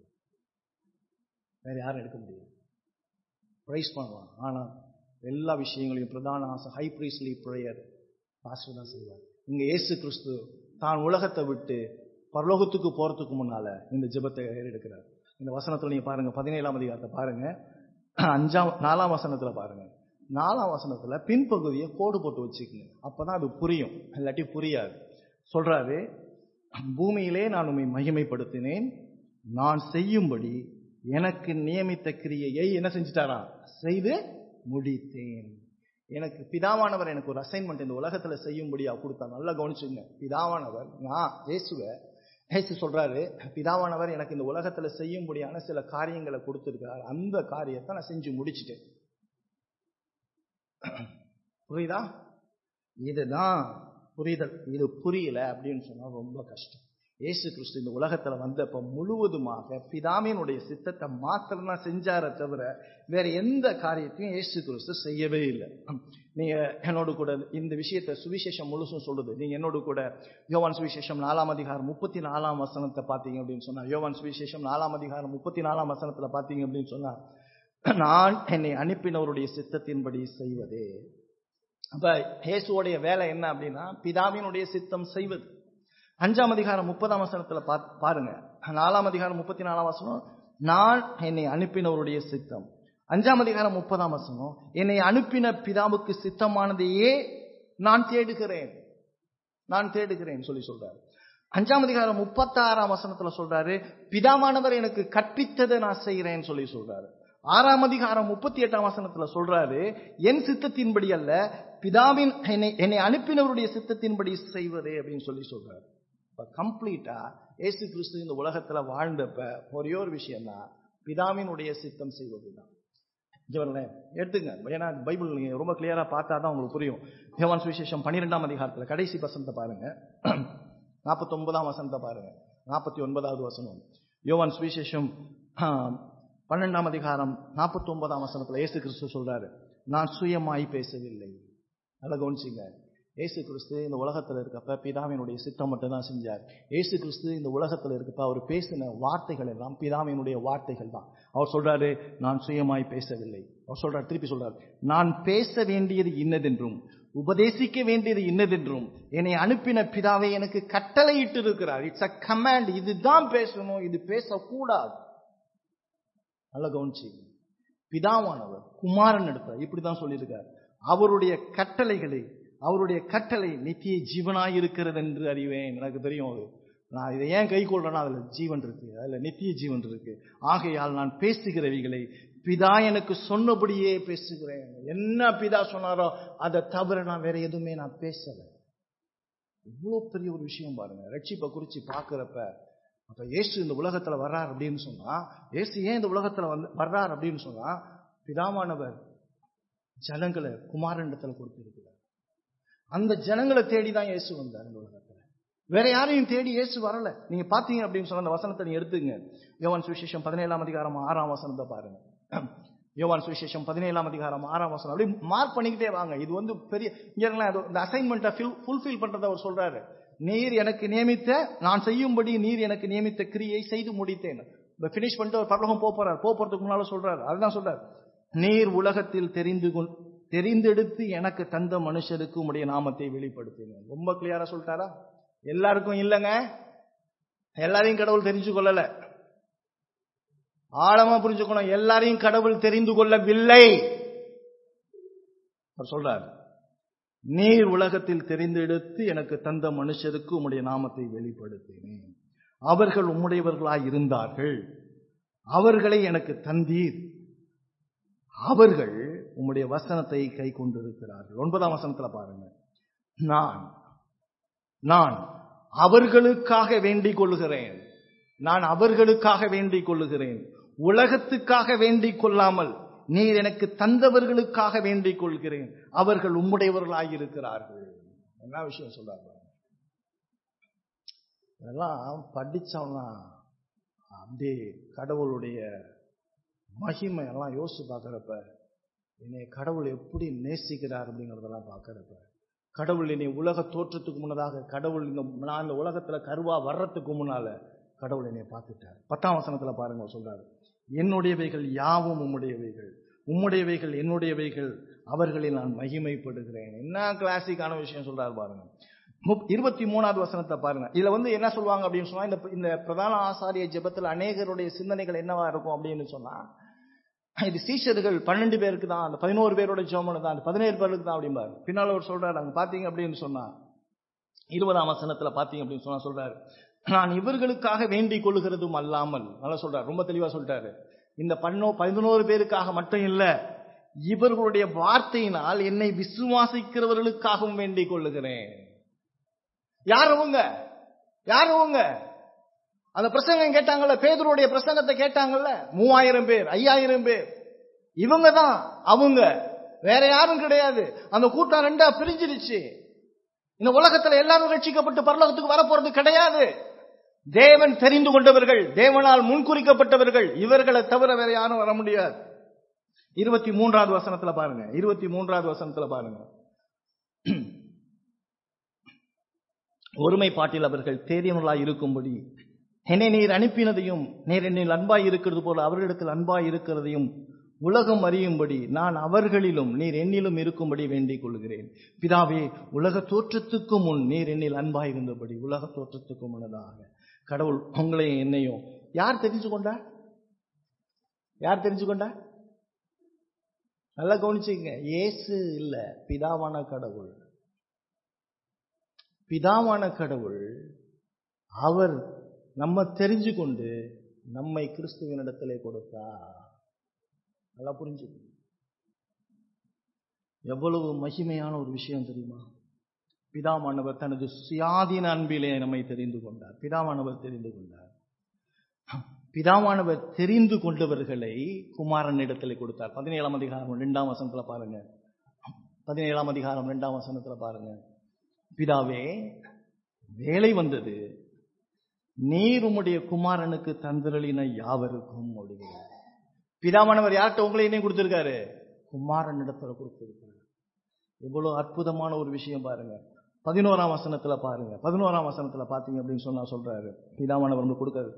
வேற யாரும் எடுக்க முடியாது ப்ரைஸ் பண்ணலாம் ஆனா எல்லா விஷயங்களையும் பிரதான ஆசை ஹை பிரீஸ்ட்லி ப்ரேயர் பாஸ்டர் தான் செய்வார் இங்க இயேசு கிறிஸ்து தான் உலகத்தை விட்டு பரலோகத்துக்கு போறதுக்கு முன்னால இந்த ஜெபத்தை எடுக்கிறார் இந்த வசனத்துல நீங்க பாருங்க பதினேழாம் அதிகாரத்தை பாருங்க அஞ்சாம் நாலாம் வசனத்துல பாருங்க நாலாம் வசனத்துல பின்பகுதியை கோடு போட்டு வச்சுக்கோங்க அப்பதான் அது புரியும் இல்லாட்டி புரியாது சொல்றாரு பூமியிலே நான் உம்மை மகிமைப்படுத்தினேன் நான் செய்யும்படி எனக்கு நியமித்த கிரியையை என்ன செஞ்சுட்டாரா செய்து முடித்தேன் எனக்கு பிதாவானவர் எனக்கு ஒரு அசைன்மெண்ட் இந்த உலகத்துல செய்யும்படியா கொடுத்தா நல்லா கவனிச்சுங்க பிதாவானவர் நான் இயேசுவை இயேசு சொல்றாரு பிதாவானவர் எனக்கு இந்த உலகத்துல செய்யும்படியான சில காரியங்களை கொடுத்திருக்கிறார் அந்த காரியத்தை நான் செஞ்சு முடிச்சிட்டேன் புரியுதா இதுதான் புரிதல் இது புரியல அப்படின்னு சொன்னா ரொம்ப கஷ்டம் இயேசு கிறிஸ்து இந்த உலகத்துல வந்தப்ப முழுவதுமாக பிதாமினுடைய சித்தத்தை மாத்திரம் தான் செஞ்சாரே தவிர வேற எந்த காரியத்தையும் இயேசு கிறிஸ்து செய்யவே இல்லை நீங்க என்னோடு கூட இந்த விஷயத்தை சுவிசேஷம் முழுசும் சொல்லுது நீங்க என்னோடு கூட யோவான் சுவிசேஷம் நாலாம் அதிகாரம் முப்பத்தி நாலாம் வசனத்தை பார்த்தீங்க அப்படின்னு சொன்னா யோவான் சுவிசேஷம் நாலாம் அதிகாரம் முப்பத்தி நாலாம் வசனத்துல பார்த்தீங்க அப்படின்னு சொன்னா நான் என்னை அனுப்பினவருடைய சித்தத்தின்படி செய்வதே அப்ப இயேசுவோடைய வேலை என்ன அப்படின்னா பிதாவினுடைய சித்தம் செய்வது அஞ்சாம் அதிகாரம் முப்பதாம் வசனத்துல பா- பாருங்க நாலாம் அதிகாரம் முப்பத்தி நாலாம் வசனம் நான் என்னை அனுப்பினவருடைய சித்தம் அஞ்சாம் அதிகாரம் முப்பதாம் வசனம் என்னை அனுப்பின பிதாவுக்கு சித்தமானதையே நான் தேடுகிறேன் நான் தேடுகிறேன் சொல்லி சொல்றாரு அஞ்சாம் அதிகாரம் முப்பத்தாறாம் வசனத்துல சொல்றாரு பிதாமானவர் எனக்கு கற்பித்ததை நான் செய்கிறேன்னு சொல்லி சொல்றாரு ஆறாம் அதிகாரம் முப்பத்தி எட்டாம் வசனத்துல சொல்றாரு என் சித்தத்தின்படி அல்ல பிதாவின் என்னை என்னை அனுப்பினவருடைய சித்தத்தின்படி செய்வதே அப்படின்னு சொல்லி சொல்றாரு இப்ப கம்ப்ளீட்டா இயேசு கிறிஸ்து இந்த உலகத்துல வாழ்ந்தப்ப ஒரே ஒரு விஷயம் தான் பிதாவினுடைய சித்தம் செய்வதுதான் ஜெவர்லேன் எடுத்துங்க ஏன்னா பைபிள் நீங்க ரொம்ப கிளியரா பார்த்தா தான் உங்களுக்கு புரியும் யோவான் சுவிசேஷம் பன்னிரெண்டாம் அதிகாரத்துல கடைசி வசனத்தை பாருங்க நாற்பத்தி ஒன்பதாம் வசனத்தை பாருங்க நாற்பத்தி ஒன்பதாவது வசனம் யோவான் சுவிசேஷம் ஆஹ், பன்னெண்டாம் அதிகாரம் நாற்பத்தி ஒன்பதாம் வசனத்துல இயேசு கிறிஸ்து சொல்றாரு நான் சுயமாய் பேசவில்லை நல்லா கவனிச்சிங்க இயேசு கிறிஸ்து இந்த உலகத்துல இருக்கப்ப பிதாவினுடைய சித்தம் மட்டும் தான் செஞ்சார் இயேசு கிறிஸ்து இந்த உலகத்துல இருக்கப்ப அவர் பேசின வார்த்தைகள் எல்லாம் பிதாவினுடைய வார்த்தைகள் தான் அவர் சொல்றாரு நான் சுயமாய் பேசவில்லை அவர் சொல்றார் திருப்பி சொல்றார் நான் பேச வேண்டியது இன்னதென்றும் உபதேசிக்க வேண்டியது இன்னதென்றும் என்னை அனுப்பின பிதாவை எனக்கு கட்டளையிட்டு இருக்கிறார் இட்ஸ் அ கமாண்ட் இதுதான் பேசணும் இது பேசக்கூடாது நல்ல கவனிச்சு பிதாவானவர் குமாரன் எடுத்தார் இப்படிதான் சொல்லியிருக்கார் அவருடைய கட்டளைகளை அவருடைய கட்டளை நித்திய ஜீவனாய் இருக்கிறது என்று அறிவேன் எனக்கு தெரியும் அது நான் இதை ஏன் கை கொள்றேன்னா அதுல ஜீவன் இருக்கு அதுல நித்திய ஜீவன் இருக்கு ஆகையால் நான் பேசுகிறவைகளை பிதா எனக்கு சொன்னபடியே பேசுகிறேன் என்ன பிதா சொன்னாரோ அதை தவிர நான் வேற எதுவுமே நான் பேசல இவ்வளவு பெரிய ஒரு விஷயம் பாருங்க ரட்சிப்பை குறிச்சு பாக்குறப்ப அப்ப இயேசு இந்த உலகத்துல வர்றார் அப்படின்னு சொன்னா இயேசு ஏன் இந்த உலகத்துல வந்து வர்றார் அப்படின்னு சொன்னா பிதாமானவர் ஜனங்களை குமாரண்டத்துல கொடுத்திருக்கிறார் அந்த ஜனங்களை தேடி தான் இயேசு வந்தார் இந்த உலகத்துல வேற யாரையும் தேடி இயேசு வரல நீங்க பாத்தீங்க அப்படின்னு சொன்ன அந்த வசனத்தை நீங்க எடுத்துங்க யோவான் சுவிசேஷம் பதினேழாம் அதிகாரம் ஆறாம் வசனத்தை பாருங்க யோவான் சுவிசேஷம் பதினேழாம் அதிகாரம் ஆறாம் வசனம் அப்படி மார்க் பண்ணிக்கிட்டே வாங்க இது வந்து பெரிய இங்க இருங்களேன், அது- இந்த அசைன்மெண்ட்டை ஃபுல்ஃபில் பண்றதை அவர் சொல்றாரு நீர் எனக்கு நியமித்த நான் செய்யும்படி நீர் எனக்கு நியமித்த கிரியை செய்து முடித்தேன் பினிஷ் பண்ணிட்டு அவர் பரலோகம் போப் போறார் போப் போறதுக்கு முன்னால சொல்றாரு அதுதான் சொல்றாரு நீர் உலகத்தில் தெரிந்து கொள் தெரிந்தெடுத்து எனக்கு தந்த மனுஷருக்கு உம்முடைய நாமத்தை வெளிப்படுத்தினேன் ரொம்ப கிளியரா சொல்லிட்டாரா எல்லாருக்கும் இல்லைங்க எல்லாரையும் கடவுள் தெரிஞ்சு கொள்ளல ஆழமா புரிஞ்சுக்கணும் எல்லாரையும் கடவுள் தெரிந்து கொள்ளவில்லை அவர் சொல்றார் நீர் உலகத்தில் தெரிந்தெடுத்து எனக்கு தந்த மனுஷருக்கு உம்முடைய நாமத்தை வெளிப்படுத்தினேன் அவர்கள் உம்முடையவர்களாய் இருந்தார்கள் அவர்களை எனக்கு தந்தீர் அவர்கள் உம்முடைய வசனத்தை கை கொண்டிருக்கிறார்கள் ஒன்பதாம் வசனத்துல பாருங்க நான் நான் அவர்களுக்காக வேண்டிக் கொள்ளுகிறேன் நான் அவர்களுக்காக வேண்டிக் கொள்ளுகிறேன் உலகத்துக்காக வேண்டிக் கொள்ளாமல் நீர் எனக்கு தந்தவர்களுக்காக வேண்டிக் கொள்கிறேன் அவர்கள் உம்முடையவர்களாயிருக்கிறார்கள் என்ன விஷயம் சொல்றாங்க இதெல்லாம் படிச்சவனா அப்படியே கடவுளுடைய மகிமை எல்லாம் யோசிச்சு பார்க்கறப்ப என்னை கடவுள் எப்படி நேசிக்கிறார் அப்படிங்கறதெல்லாம் பார்க்கறப்ப கடவுள் என்னை உலக தோற்றத்துக்கு முன்னதாக கடவுள் இந்த நான் இந்த உலகத்துல கருவா வர்றதுக்கு முன்னால கடவுள் என்னை பார்த்துட்டார் பத்தாம் வசனத்துல பாருங்க அவர் சொல்றாரு என்னுடையவைகள் யாவும் உம்முடையவைகள் உம்முடையவைகள் என்னுடையவைகள் அவர்களில் நான் மகிமைப்படுகிறேன் என்ன கிளாசிக்கான விஷயம் சொல்றாரு பாருங்க முப்- இருபத்தி மூணாவது வசனத்தை பாருங்க இதுல வந்து என்ன சொல்லுவாங்க அப்படின்னு சொன்னா இந்த இந்த பிரதான ஆசாரிய ஜெபத்துல அநேகருடைய சிந்தனைகள் என்னவா இருக்கும் அப்படின்னு சொன்னா இது சீஷர்கள் பன்னெண்டு பேருக்கு தான் அந்த பதினோரு பேரோட ஜோமனு தான் அந்த பதினேழு பேருக்கு தான் அப்படிம்பாரு பின்னால அவர் சொல்றாரு அங்க பாத்தீங்க அப்படின்னு சொன்னா இருபதாம் வசனத்துல பாத்தீங்க அப்படின்னு சொன்னா சொல்றாரு நான் இவர்களுக்காக வேண்டிக் கொள்ளுகிறதும் அல்லாமல் நல்லா சொல்றாரு ரொம்ப தெளிவா சொல்லிட்டாரு இந்த பன்னோ பதினோரு பேருக்காக மட்டும் இல்ல இவர்களுடைய வார்த்தையினால் என்னை விசுவாசிக்கிறவர்களுக்காகவும் வேண்டிக் கொள்ளுகிறேன் யார் அவங்க யார் அவங்க அந்த பிரசங்கம் கேட்டாங்கல்ல பேதுருடைய பிரசங்கத்தை கேட்டாங்கல்ல மூவாயிரம் பேர் ஐயாயிரம் பேர் இவங்க தான் அவங்க வேற யாரும் கிடையாது அந்த கூட்டம் ரெண்டா பிரிஞ்சிருச்சு இந்த உலகத்துல எல்லாரும் ரட்சிக்கப்பட்டு பரலோகத்துக்கு வரப்போறது கிடையாது தேவன் தெரிந்து கொண்டவர்கள் தேவனால் முன்குறிக்கப்பட்டவர்கள் இவர்களை தவிர வேற யாரும் வர முடியாது இருபத்தி மூன்றாவது வசனத்துல பாருங்க இருபத்தி மூன்றாவது வசனத்துல பாருங்க ஒருமைப்பாட்டில் அவர்கள் தேறியவர்களாய் இருக்கும்படி என்னை நீர் அனுப்பினதையும் நீர் என்னில் அன்பாய் இருக்கிறது போல அவர்களிடத்தில் அன்பாய் இருக்கிறதையும் உலகம் அறியும்படி நான் அவர்களிலும் நீர் என்னிலும் இருக்கும்படி வேண்டிக் கொள்கிறேன் பிதாவே உலக தோற்றத்துக்கு முன் நீர் என்னில் அன்பாய் இருந்தபடி உலக தோற்றத்துக்கு முன்னதாக கடவுள் உங்களையும் என்னையும் யார் தெரிஞ்சு கொண்டா யார் தெரிஞ்சு கொண்டா நல்லா கவனிச்சுங்க இயேசு இல்ல பிதாவான கடவுள் பிதாவான கடவுள் அவர் நம்ம தெரிஞ்சு கொண்டு நம்மை கிறிஸ்துவனிடத்திலே கொடுத்தா நல்லா புரிஞ்சுக்கணும் எவ்வளவு மகிமையான ஒரு விஷயம் தெரியுமா பிதாமானவர் தனது சுயாதீன அன்பிலே நம்மை தெரிந்து கொண்டார் பிதாமானவர் தெரிந்து கொண்டார் பிதாவானவர் தெரிந்து கொண்டவர்களை குமாரன் இடத்துல கொடுத்தார் பதினேழாம் அதிகாரம் இரண்டாம் வசனத்துல பாருங்க பதினேழாம் அதிகாரம் இரண்டாம் வசனத்துல பாருங்க பிதாவே வேலை வந்தது நீர் உம்முடைய குமாரனுக்கு தந்திரளின யாவருக்கும் அப்படிங்கிறார் பிதாமானவர் யார்கிட்ட உங்களை என்ன கொடுத்திருக்காரு குமாரன் இடத்துல கொடுத்திருக்காரு எவ்வளவு அற்புதமான ஒரு விஷயம் பாருங்க பதினோராம் வசனத்துல பாருங்க பதினோராம் வசனத்துல பாத்தீங்க அப்படின்னு சொன்னா சொல்றாரு பிதாவானவர் வந்து கொடுக்காரு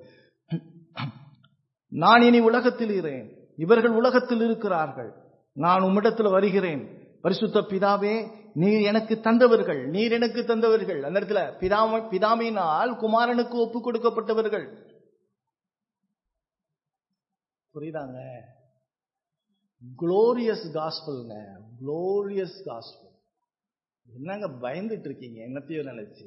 நான் இனி உலகத்தில் இருக்கிறேன் இவர்கள் உலகத்தில் இருக்கிறார்கள் நான் உம்மிடத்தில் வருகிறேன் பரிசுத்த பிதாவே நீர் எனக்கு தந்தவர்கள் நீர் எனக்கு தந்தவர்கள் அந்த இடத்துல பிதாம பிதாமையினால் குமாரனுக்கு ஒப்பு கொடுக்கப்பட்டவர்கள் புரியுதாங்க குளோரியஸ் காஸ்பல்ங்க குளோரியஸ் காஸ்பல் என்னங்க பயந்துட்டு இருக்கீங்க என்னத்தையோ நினைச்சு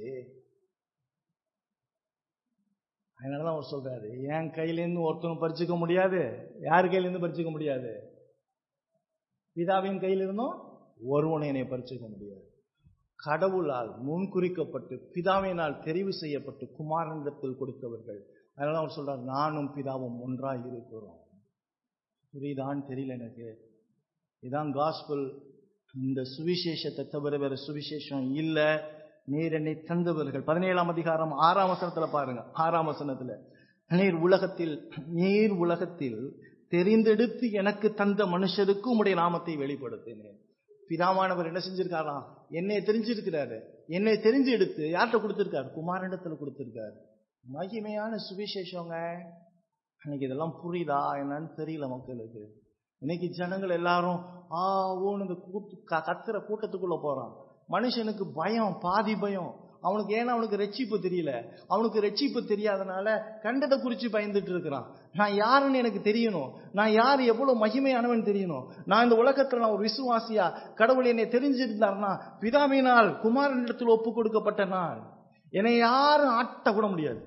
அதனாலதான் அவர் சொல்றாரு என் கையிலேருந்து ஒருத்தனும் பறிச்சுக்க முடியாது யார் கையிலேருந்து பறிச்சுக்க முடியாது பிதாவின் கையிலிருந்தும் ஒருவனை என்னை பறிச்சுக்க முடியாது கடவுளால் முன்குறிக்கப்பட்டு பிதாவினால் தெரிவு செய்யப்பட்டு குமாரனிடத்தில் கொடுத்தவர்கள் அதனால அவர் சொல்றார் நானும் பிதாவும் ஒன்றாய் இருக்கிறோம் புரியுதான்னு தெரியல எனக்கு இதான் காஸ்பல் இந்த சுவிசேஷத்தை தவிர வேற சுவிசேஷம் இல்ல நீர் என்னை தந்தவர்கள் பதினேழாம் அதிகாரம் ஆறாம் வசனத்துல பாருங்க ஆறாம் வசனத்துல நீர் உலகத்தில் நீர் உலகத்தில் தெரிந்தெடுத்து எனக்கு தந்த மனுஷருக்கு உம்முடைய நாமத்தை வெளிப்படுத்தினேன் பிதாவானவர் என்ன செஞ்சிருக்காராம் என்னை தெரிஞ்சிருக்கிறாரு என்னை தெரிஞ்சு எடுத்து யார்கிட்ட கொடுத்திருக்காரு குமாரனிடத்துல கொடுத்திருக்காரு மகிமையான சுவிசேஷங்க இன்னைக்கு இதெல்லாம் புரியுதா என்னன்னு தெரியல மக்களுக்கு இன்னைக்கு ஜனங்கள் எல்லாரும் ஆ ஓன்னு இந்த கூட்டு க- கத்துற கூட்டத்துக்குள்ள போறான் மனுஷனுக்கு பயம் பாதி பயம் அவனுக்கு ஏன்னா அவனுக்கு ரெச்சிப்பு தெரியல அவனுக்கு ரெச்சிப்பு தெரியாதனால கண்டதை குறிச்சு பயந்துட்டு இருக்கிறான் நான் யாருன்னு எனக்கு தெரியணும் நான் யார் எவ்வளவு மகிமையானவன் தெரியணும் நான் இந்த உலகத்துல நான் ஒரு விசுவாசியா கடவுள் என்னை தெரிஞ்சிருந்தார்னா பிதாவினால் குமாரனிடத்தில் ஒப்பு கொடுக்கப்பட்ட நான் என்னை யாரும் ஆட்ட கூட முடியாது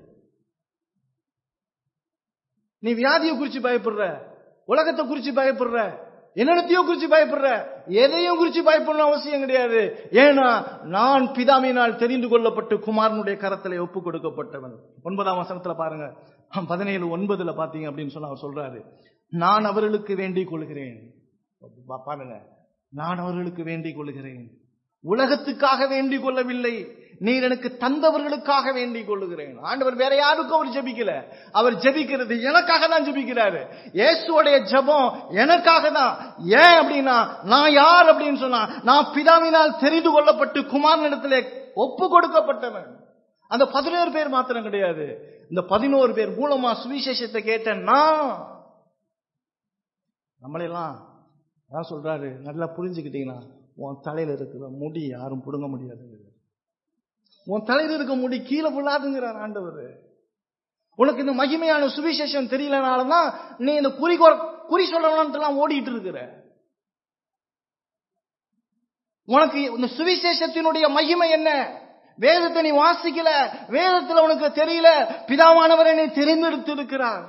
நீ வியாதியை குறிச்சு பயப்படுற உலகத்தை குறிச்சு பயப்படுற என்னென்னத்தையோ குறிச்சு பயப்படுற எதையும் குறிச்சு பயப்படணும் அவசியம் கிடையாது ஏன்னா நான் பிதாமினால் தெரிந்து கொள்ளப்பட்டு குமாரனுடைய கரத்திலே ஒப்பு கொடுக்கப்பட்டவன் ஒன்பதாம் வசனத்துல பாருங்க பதினேழு ஒன்பதுல பாத்தீங்க அப்படின்னு சொன்னா அவர் சொல்றாரு நான் அவர்களுக்கு வேண்டிக் கொள்கிறேன் பா- பாருங்க நான் அவர்களுக்கு வேண்டிக் கொள்கிறேன் உலகத்துக்காக வேண்டிக் கொள்ளவில்லை நீர் எனக்கு தந்தவர்களுக்காக வேண்டிக் கொள்ளுகிறேன் ஆண்டவர் வேற யாருக்கும் அவர் ஜெபிக்கல அவர் ஜெபிக்கிறது எனக்காக தான் ஜெபிக்கிறாரு இயேசுவோடைய ஜெபம் எனக்காக தான் ஏன் அப்படின்னா நான் யார் அப்படின்னு சொன்னா நான் பிதாவினால் தெரிந்து கொள்ளப்பட்டு குமாரனிடத்திலே ஒப்பு கொடுக்கப்பட்டவன் அந்த பதினோரு பேர் மாத்திரம் கிடையாது இந்த பதினோரு பேர் மூலமா சுவிசேஷத்தை கேட்ட நான் நம்மளெல்லாம் அதான் சொல்றாரு நல்லா புரிஞ்சுக்கிட்டீங்கன்னா உன் தலையில இருக்கிற முடி யாரும் புடுங்க முடியாதுங்கிறார் உன் தலையில இருக்க முடி கீழே விழாதுங்கிறார் ஆண்டவர் உனக்கு இந்த மகிமையான சுவிசேஷம் தெரியலனாலதான் நீ இந்த குறி கொர- குறி சொல்லணும்ட்டுலாம் ஓடிட்டு இருக்கிற உனக்கு இந்த சுவிசேஷத்தினுடைய மகிமை என்ன வேதத்தை நீ வாசிக்கல வேதத்துல உனக்கு தெரியல பிதாவானவர் என்னை தெரிந்தெடுத்து இருக்கிறார்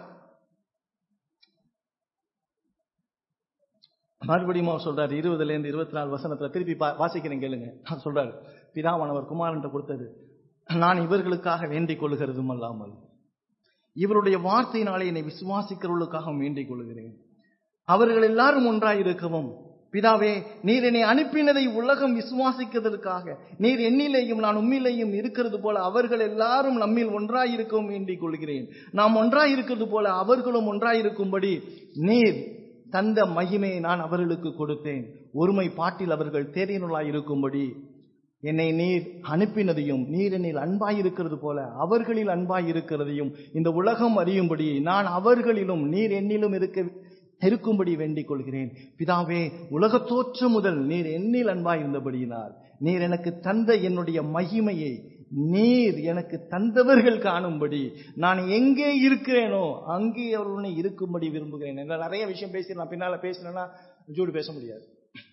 மறுபடியும் அவர் சொல்றாரு இருபதுல இருந்து இருபத்தி நாலு வசனத்துல திருப்பி பா- வாசிக்கிறேன் கேளுங்க அவர் சொல்றாரு பிதாவானவர் குமாரன் கொடுத்தது நான் இவர்களுக்காக வேண்டிக் கொள்கிறதும் அல்லாமல் இவருடைய வார்த்தையினாலே என்னை விசுவாசிக்கிறவர்களுக்காக வேண்டிக் கொள்கிறேன் அவர்கள் எல்லாரும் ஒன்றாய் இருக்கவும் பிதாவே நீர் என்னை அனுப்பினதை உலகம் விசுவாசிக்கிறதற்காக நீர் என்னிலேயும் நான் உம்மிலேயும் இருக்கிறது போல அவர்கள் எல்லாரும் நம்மில் ஒன்றாய் இருக்கவும் வேண்டிக் கொள்கிறேன் நாம் ஒன்றாய் இருக்கிறது போல அவர்களும் ஒன்றாய் இருக்கும்படி நீர் தந்த மகிமையை நான் அவர்களுக்கு கொடுத்தேன் ஒருமை பாட்டில் அவர்கள் தேறியவர்களாய் இருக்கும்படி என்னை நீர் அனுப்பினதையும் நீர் என்னில் அன்பாய் இருக்கிறது போல அவர்களில் அன்பாய் இருக்கிறதையும் இந்த உலகம் அறியும்படி நான் அவர்களிலும் நீர் என்னிலும் இருக்க இருக்கும்படி வேண்டிக் கொள்கிறேன் பிதாவே உலகத் தோற்றம் முதல் நீர் என்னில் அன்பாய் இருந்தபடியினால் நீர் எனக்கு தந்த என்னுடைய மகிமையை நீர் எனக்கு தந்தவர்கள் காணும்படி நான் எங்கே இருக்கிறேனோ அங்கே அவர்களுடன் இருக்கும்படி விரும்புகிறேன் என்னால் நிறைய விஷயம் பேசி நான் பின்னால பேசினேன்னா ஜூடு பேச முடியாது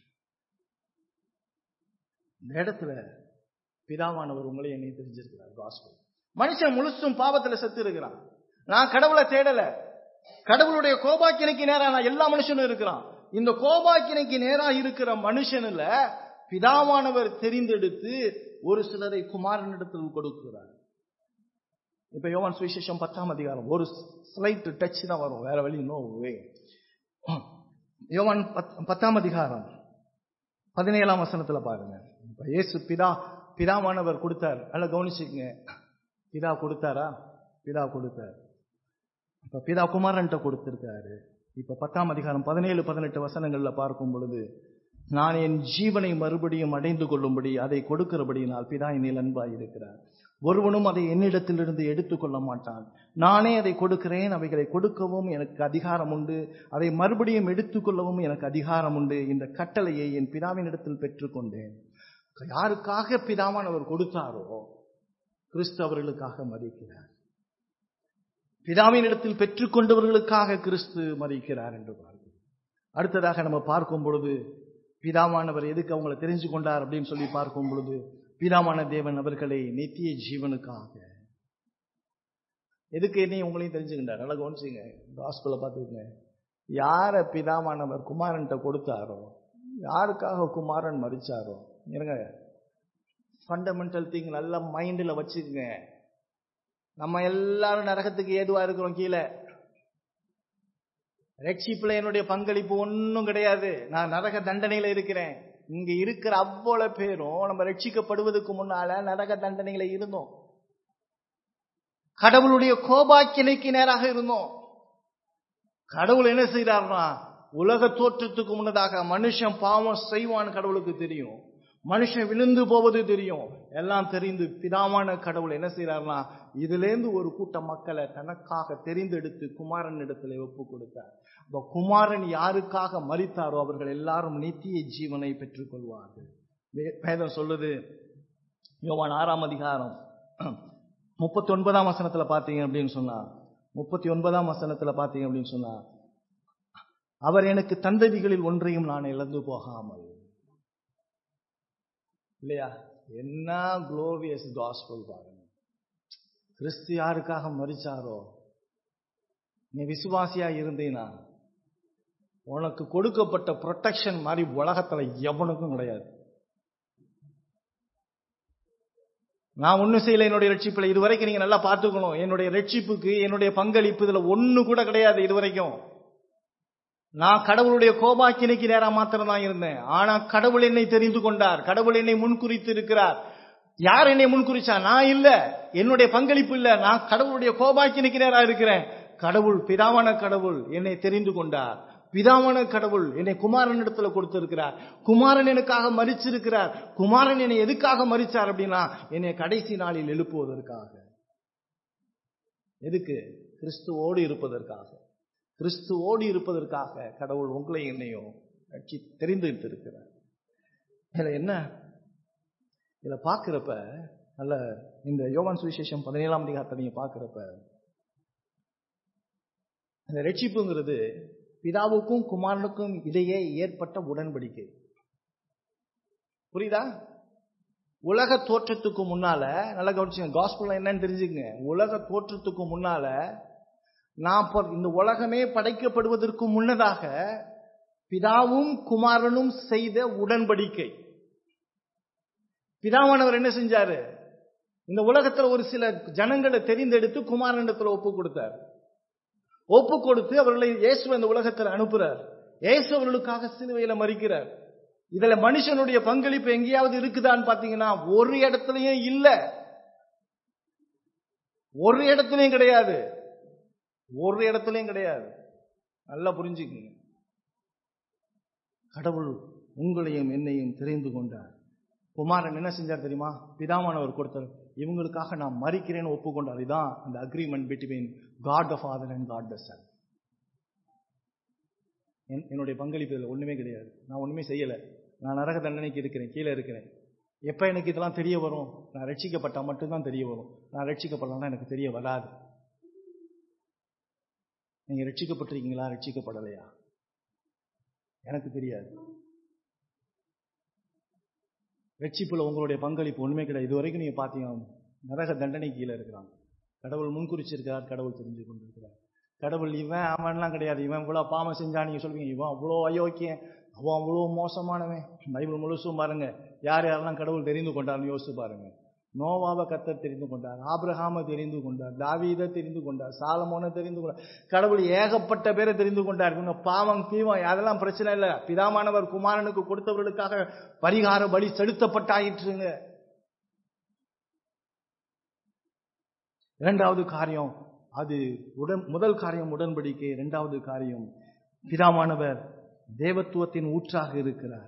இந்த இடத்துல பிதாவானவர் உங்களை என்னை தெரிஞ்சிருக்கிறார் gospel. மனுஷன் முழுசும் பாவத்துல செத்து இருக்கிறான் நான் கடவுளை தேடல கடவுளுடைய கோபாக்கினைக்கு நேரா நான் எல்லா மனுஷனும் இருக்கிறான் இந்த கோபாக்கினைக்கு நேரா இருக்கிற மனுஷனுல பிதாவானவர் தெரிந்தெடுத்து ஒரு சிலரை குமாரனிடத்தில் கொடுக்கிறார் இப்ப யோவான் சுவிசேஷம் பத்தாம் அதிகாரம் ஒரு ஸ்லைட் டச் தான் வரும் வேற வழி நோ வே யோவான் பத்- பத்தாம் அதிகாரம் பதினேழாம் வசனத்துல பாருங்க இப்ப இயேசு பிதா பிதாவானவர் கொடுத்தார் நல்லா கவனிச்சுக்கங்க பிதா கொடுத்தாரா பிதா கொடுத்தார் இப்ப பிதா குமாரன்ட்ட கொடுத்திருக்காரு இப்ப பத்தாம் அதிகாரம் பதினேழு பதினெட்டு வசனங்கள்ல பார்க்கும் பொழுது நான் என் ஜீவனை மறுபடியும் அடைந்து கொள்ளும்படி அதை கொடுக்கிறபடியினால் பிதா என்னில் அன்பாய் இருக்கிறார் ஒருவனும் அதை என்னிடத்திலிருந்து எடுத்துக்கொள்ள மாட்டான் நானே அதை கொடுக்கிறேன் அவைகளை கொடுக்கவும் எனக்கு அதிகாரம் உண்டு அதை மறுபடியும் எடுத்துக்கொள்ளவும் எனக்கு அதிகாரம் உண்டு இந்த கட்டளையை என் பிதாவினிடத்தில் பெற்றுக்கொண்டேன் யாருக்காக பிதாவானவர் கொடுத்தாரோ கிறிஸ்து அவர்களுக்காக மதிக்கிறார் பிதாவினிடத்தில் பெற்றுக்கொண்டவர்களுக்காக கிறிஸ்து மதிக்கிறார் என்று பார்க்கிறோம் அடுத்ததாக நம்ம பார்க்கும் பொழுது பிதாவானவர் எதுக்கு அவங்களை தெரிஞ்சு கொண்டார் அப்படின்னு சொல்லி பார்க்கும் பொழுது பிதாமான தேவன் அவர்களை நித்திய ஜீவனுக்காக எதுக்கு என்னையும் உங்களையும் தெரிஞ்சுக்கிட்டார் நல்லா கவனிச்சுங்க ஹாஸ்பிட்டல பார்த்துக்கங்க யார பிதாமானவர் குமாரன்கிட்ட கொடுத்தாரோ யாருக்காக குமாரன் மறிச்சாரோ இருங்க ஃபண்டமெண்டல் திங் நல்ல மைண்டில் வச்சுக்கோங்க நம்ம எல்லாரும் நரகத்துக்கு ஏதுவா இருக்கிறோம் கீழே ரட்சிப்புல என்னுடைய பங்களிப்பு ஒன்றும் கிடையாது நான் நரக தண்டனையில இருக்கிறேன் இங்க இருக்கிற அவ்வளவு பேரும் நம்ம ரட்சிக்கப்படுவதற்கு முன்னால நரக தண்டனையில இருந்தோம் கடவுளுடைய கோபாக்கினைக்கு நேராக இருந்தோம் கடவுள் என்ன செய்யறாருனா உலக தோற்றத்துக்கு முன்னதாக மனுஷன் பாவம் செய்வான்னு கடவுளுக்கு தெரியும் மனுஷன் விழுந்து போவது தெரியும் எல்லாம் தெரிந்து பிதாமான கடவுள் என்ன செய்யறாருனா இதுல இருந்து ஒரு கூட்ட மக்களை தனக்காக தெரிந்தெடுத்து குமாரன் இடத்துல ஒப்பு கொடுத்தார் அப்ப குமாரன் யாருக்காக மறித்தாரோ அவர்கள் எல்லாரும் நித்திய ஜீவனை பெற்றுக் கொள்வார்கள் வேதம் சொல்லுது யோவான் ஆறாம் அதிகாரம் முப்பத்தி ஒன்பதாம் வசனத்துல பாத்தீங்க அப்படின்னு சொன்னா முப்பத்தி ஒன்பதாம் வசனத்துல பாத்தீங்க அப்படின்னு சொன்னா அவர் எனக்கு தந்ததிகளில் ஒன்றையும் நான் இழந்து போகாமல் இல்லையா என்ன குளோரியஸ் காஸ்பல் பாருங்க கிறிஸ்து யாருக்காக மறிச்சாரோ நீ விசுவாசியா இருந்தீனா உனக்கு கொடுக்கப்பட்ட ப்ரொடெக்ஷன் மாதிரி உலகத்துல எவனுக்கும் கிடையாது நான் ஒன்றும் செய்யல என்னுடைய ரட்சிப்புல இது வரைக்கும் நீங்க நல்லா பார்த்துக்கணும் என்னுடைய ரட்சிப்புக்கு என்னுடைய பங்களிப்பு இதுல ஒண்ணு கூட கிடையாது இது வரைக்கும் நான் கடவுளுடைய கோபாக்கினைக்கு நேரா மாத்திரம் தான் இருந்தேன் ஆனா கடவுள் என்னை தெரிந்து கொண்டார் கடவுள் என்னை முன்குறித்து இருக்கிறார் யார் என்னை முன்குறிச்சா நான் இல்ல என்னுடைய பங்களிப்பு இல்ல நான் கடவுளுடைய கோபாக்கினைக்கு நேரா இருக்கிறேன் கடவுள் பிதாவான கடவுள் என்னை தெரிந்து கொண்டார் பிதாவான கடவுள் என்னை குமாரன் இடத்துல கொடுத்திருக்கிறார் குமாரன் எனக்காக மறிச்சிருக்கிறார் குமாரன் என்னை எதுக்காக மறிச்சார் அப்படின்னா என்னை கடைசி நாளில் எழுப்புவதற்காக எதுக்கு கிறிஸ்துவோடு இருப்பதற்காக கிறிஸ்துவோடு இருப்பதற்காக கடவுள் உங்களை என்னையும் ரட்சி தெரிந்து இருக்கிறார் இதுல என்ன இத பார்க்கிறப்ப நல்ல இந்த யோவான் சுவிசேஷம் பதினேழாம் அதிகாரத்தை நீங்க பார்க்கிறப்ப இந்த ரட்சிப்புங்கிறது பிதாவுக்கும் குமாரனுக்கும் இடையே ஏற்பட்ட உடன்படிக்கை புரியுதா உலக தோற்றத்துக்கு முன்னால நல்லா கவனிச்சுங்க காஸ்பிள் என்னன்னு தெரிஞ்சுக்கங்க உலக தோற்றத்துக்கு முன்னால நான் இந்த உலகமே படைக்கப்படுவதற்கு முன்னதாக பிதாவும் குமாரனும் செய்த உடன்படிக்கை பிதாவானவர் என்ன செஞ்சாரு இந்த உலகத்துல ஒரு சில ஜனங்களை தெரிந்தெடுத்து குமாரனிடத்துல ஒப்பு கொடுத்தார் ஒப்பு கொடுத்து அவர்களை இயேசு இந்த உலகத்தில் அனுப்புறார் இயேசு அவர்களுக்காக சிலுவையில மறிக்கிறார் இதுல மனுஷனுடைய பங்களிப்பு எங்கேயாவது இருக்குதான்னு பாத்தீங்கன்னா ஒரு இடத்துலயும் இல்ல ஒரு இடத்துலயும் கிடையாது ஒரு இடத்துலயும் கிடையாது நல்லா புரிஞ்சுக்குங்க கடவுள் உங்களையும் என்னையும் தெரிந்து கொண்டார் குமாரன் என்ன செஞ்சார் தெரியுமா பிதாமானவர் கொடுத்தார் இவங்களுக்காக நான் மறிக்கிறேன்னு ஒப்புக்கொண்டார் இதுதான் அந்த agreement between God the father and God the son என்னுடைய பங்களிப்பு இதில் ஒண்ணுமே கிடையாது நான் ஒண்ணுமே செய்யல நான் நரக தண்டனைக்கு இருக்கிறேன் கீழே இருக்கிறேன் எப்ப எனக்கு இதெல்லாம் தெரிய வரும் நான் ரட்சிக்கப்பட்டா மட்டும்தான் தெரிய வரும் நான் ரட்சிக்கப்படலாம் எனக்கு தெரிய வராது நீங்க ரட்சிக்கப்பட்டிருக்கீங்களா ரட்சிக்கப்படலையா எனக்கு தெரியாது ரட்சிப்புல உங்களுடைய பங்களிப்பு ஒண்ணுமே கிடையாது இது வரைக்கும் நீங்க பாத்தீங்க நரக தண்டனை கீழே இருக்கிறாங்க கடவுள் முன்குறிச்சிருக்கிறார் கடவுள் தெரிஞ்சு கொண்டிருக்கிறார் கடவுள் இவன் அவன்லாம் கிடையாது இவன் இவ்வளவு பாவம் செஞ்சா நீங்க சொல்வீங்க இவன் அவ்வளோ அயோக்கியன் அவன் அவ்வளோ மோசமானவன் பைபிள் முழுசும் பாருங்க யார் யாரெல்லாம் கடவுள் தெரிந்து கொண்டார்னு யோசிச்சு பாருங்க நோவாவை கத்தர் தெரிந்து கொண்டார் ஆபிரகாம தெரிந்து கொண்டார் தாவீதை தெரிந்து கொண்டார் சாலமோனை தெரிந்து கொண்டார் கடவுள் ஏகப்பட்ட பேரை தெரிந்து கொண்டார் இவங்க பாவம் தீவம் அதெல்லாம் பிரச்சனை இல்லை பிதாமானவர் குமாரனுக்கு கொடுத்தவர்களுக்காக பரிகார பலி செலுத்தப்பட்டாயிற்றுங்க இரண்டாவது காரியம் அது உடன் முதல் காரியம் உடன்படிக்கை இரண்டாவது காரியம் பிதாமானவர் தேவத்துவத்தின் ஊற்றாக இருக்கிறார்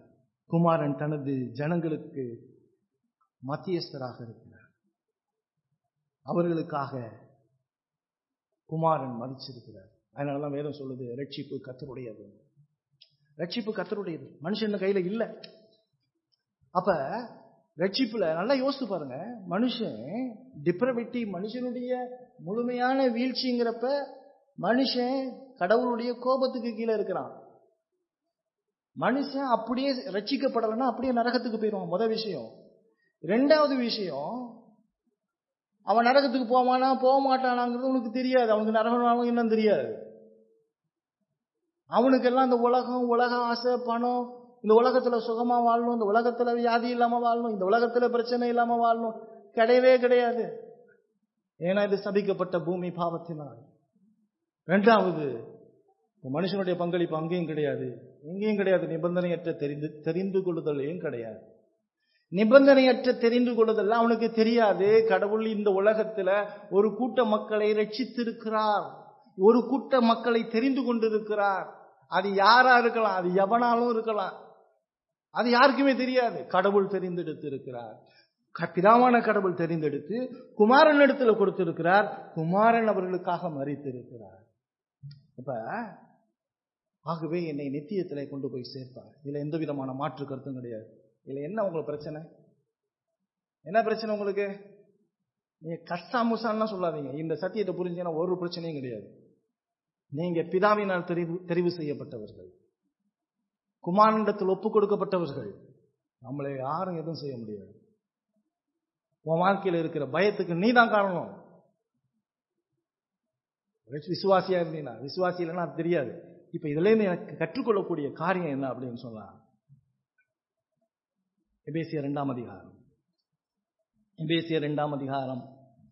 குமாரன் தனது ஜனங்களுக்கு மத்தியஸ்தராக இருக்கிறார் அவர்களுக்காக குமாரன் மதிச்சிருக்கிறார் அதனாலதான் வேதம் சொல்லுது ரட்சிப்பு கத்தருடையது ரட்சிப்பு கத்தருடையது மனுஷன் கையில இல்ல அப்ப ரட்சிப்புல நல்லா யோசித்து பாருங்க மனுஷன் டிப்ரவிட்டி மனுஷனுடைய முழுமையான வீழ்ச்சிங்கிறப்ப மனுஷன் கடவுளுடைய கோபத்துக்கு கீழே இருக்கிறான் மனுஷன் அப்படியே ரட்சிக்கப்படலைன்னா அப்படியே நரகத்துக்கு போயிடுவான் முத விஷயம் ரெண்டாவது விஷயம் அவன் நரகத்துக்கு போவானா போக மாட்டானாங்கிறது உனக்கு தெரியாது அவனுக்கு நரகம் என்னன்னு தெரியாது அவனுக்கெல்லாம் இந்த உலகம் உலக ஆசை பணம் இந்த உலகத்துல சுகமா வாழணும் இந்த உலகத்துல வியாதி இல்லாம வாழணும் இந்த உலகத்துல பிரச்சனை இல்லாம வாழணும் கிடையவே கிடையாது ஏன்னா இது சபிக்கப்பட்ட பூமி பாவத்தினால் ரெண்டாவது மனுஷனுடைய பங்களிப்பு அங்கேயும் கிடையாது எங்கேயும் கிடையாது நிபந்தனையற்ற தெரிந்து தெரிந்து கொள்ளுதலையும் கிடையாது நிபந்தனையற்ற தெரிந்து கொள்ளுதல் அவனுக்கு தெரியாது கடவுள் இந்த உலகத்துல ஒரு கூட்ட மக்களை ரட்சித்திருக்கிறார் ஒரு கூட்ட மக்களை தெரிந்து கொண்டிருக்கிறார் அது யாரா இருக்கலாம் அது எவனாலும் இருக்கலாம் அது யாருக்குமே தெரியாது கடவுள் தெரிந்தெடுத்து இருக்கிறார் பிதாவான கடவுள் தெரிந்தெடுத்து குமாரன் இடத்துல கொடுத்திருக்கிறார் குமாரன் அவர்களுக்காக மறித்திருக்கிறார் அப்ப ஆகவே என்னை நித்தியத்திலே கொண்டு போய் சேர்ப்பார் இதுல எந்த விதமான மாற்று கருத்தும் கிடையாது இதுல என்ன உங்களுக்கு பிரச்சனை என்ன பிரச்சனை உங்களுக்கு நீங்க கஷ்டாமுசான்னா சொல்லாதீங்க இந்த சத்தியத்தை புரிஞ்சீங்கன்னா ஒரு பிரச்சனையும் கிடையாது நீங்க பிதாவினால் தெரிவு தெரிவு செய்யப்பட்டவர்கள் குமாரண்டத்தில் ஒப்பு கொடுக்கப்பட்டவர்கள் நம்மளை யாரும் எதுவும் செய்ய முடியாது உன் வாழ்க்கையில் இருக்கிற பயத்துக்கு நீ தான் காரணம் விசுவாசியா இருந்தீங்கன்னா விசுவாசி இல்லைன்னா அது தெரியாது இப்ப இதுல இருந்து எனக்கு கற்றுக்கொள்ளக்கூடிய காரியம் என்ன அப்படின்னு சொன்னா எபேசிய ரெண்டாம் அதிகாரம் எபேசிய ரெண்டாம் அதிகாரம்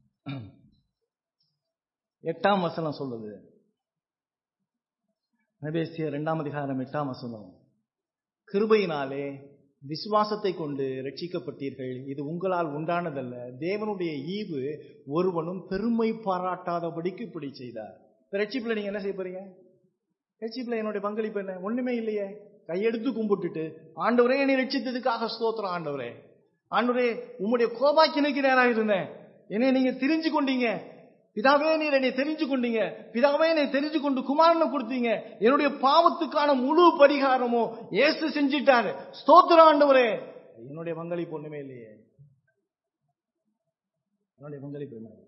எட்டாம் வசனம் சொல்லுது எபேசிய ரெண்டாம் அதிகாரம் எட்டாம் வசனம் கிருபையினாலே விசுவாசத்தை கொண்டு ரட்சிக்கப்பட்டீர்கள் இது உங்களால் உண்டானதல்ல தேவனுடைய ஈவு ஒருவனும் பெருமை பாராட்டாதபடிக்கு இப்படி செய்தார் ரட்சிப்புல நீங்க என்ன செய்ய போறீங்க ரட்சிப்புல என்னுடைய பங்களிப்பு என்ன ஒண்ணுமே இல்லையே கையெடுத்து கும்பிட்டுட்டு ஆண்டவரே என்னை ரட்சித்ததுக்காக ஸ்தோத்திரம் ஆண்டவரே ஆண்டவரே உம்முடைய கோபாக்கினைக்கு நேராக இருந்தேன் என்னை நீங்க தெரிஞ்சு கொண்டீங்க பிதாவே நீர் என்னை தெரிஞ்சு கொண்டீங்க பிதாவே என்னை தெரிஞ்சு கொண்டு குமாரனை கொடுத்தீங்க என்னுடைய பாவத்துக்கான முழு பரிகாரமோ ஏசு செஞ்சிட்டாரு ஸ்தோத்திர ஆண்டவரே என்னுடைய பங்களிப்பு ஒண்ணுமே இல்லையே என்னுடைய பங்களிப்பு என்ன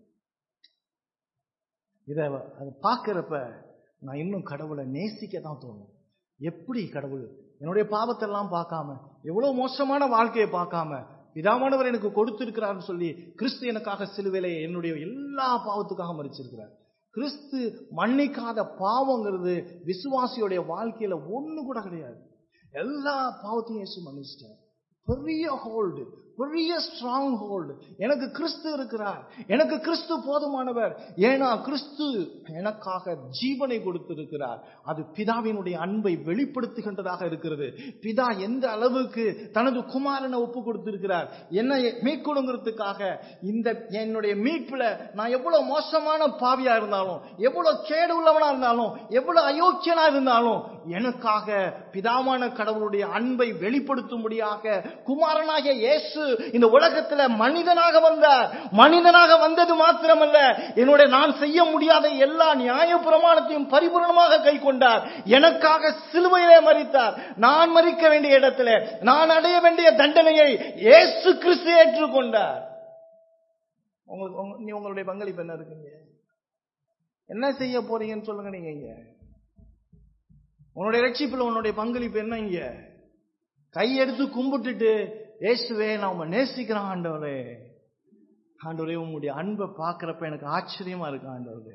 இத அதை பார்க்கிறப்ப நான் இன்னும் கடவுளை நேசிக்க தான் தோணும் எப்படி கடவுள் என்னுடைய பாவத்தெல்லாம் பார்க்காம எவ்வளவு மோசமான வாழ்க்கையை பார்க்காம பிதாமானவர் எனக்கு கொடுத்திருக்கிறார்னு சொல்லி கிறிஸ்து எனக்காக சிலுவையில என்னுடைய எல்லா பாவத்துக்காக மறிச்சிருக்கிறார் கிறிஸ்து மன்னிக்காத பாவங்கிறது விசுவாசியோடைய வாழ்க்கையில ஒண்ணு கூட கிடையாது எல்லா பாவத்தையும் இயேசு மன்னிச்சிட்டார் பெரிய ஹோல்டு பெரிய ஸ்ட்ராங் ஹோல்டு எனக்கு கிறிஸ்து இருக்கிறார் எனக்கு கிறிஸ்து போதுமானவர் ஏன்னா கிறிஸ்து எனக்காக ஜீவனை கொடுத்திருக்கிறார் அது பிதாவினுடைய அன்பை வெளிப்படுத்துகின்றதாக இருக்கிறது பிதா எந்த அளவுக்கு தனது குமாரனை ஒப்பு கொடுத்திருக்கிறார் என்னை மீட்கொடுங்கிறதுக்காக இந்த என்னுடைய மீட்புல நான் எவ்வளவு மோசமான பாவியா இருந்தாலும் எவ்வளவு கேடு உள்ளவனா இருந்தாலும் எவ்வளவு அயோக்கியனா இருந்தாலும் எனக்காக பிதாவான கடவுளுடைய அன்பை வெளிப்படுத்தும்படியாக குமாரனாகிய இயேசு இந்த உலகத்துல மனிதனாக வந்தார் மனிதனாக வந்தது மாத்திரமல்ல என்னுடைய நான் செய்ய முடியாத எல்லா நியாய பிரமாணத்தையும் பரிபூர்ணமாக கை கொண்டார் எனக்காக சிலுவையிலே மறித்தார் நான் மறிக்க வேண்டிய இடத்துல நான் அடைய வேண்டிய தண்டனையை இயேசு கிறிஸ்து ஏற்றுக்கொண்டார் உங்களுக்கு உங்க- நீ உங்களுடைய பங்களிப்பு என்ன இருக்குங்க என்ன செய்ய போறீங்கன்னு சொல்லுங்க நீங்க இங்க உன்னுடைய ரட்சிப்புல உன்னுடைய பங்களிப்பு என்ன இங்க கையெடுத்து கும்பிட்டுட்டு இயேசுவே நான் உங்க நேசிக்கிறேன் ஆண்டவரே ஆண்டவரே உங்களுடைய அன்பை பார்க்கறப்ப எனக்கு ஆச்சரியமா இருக்கு ஆண்டவரே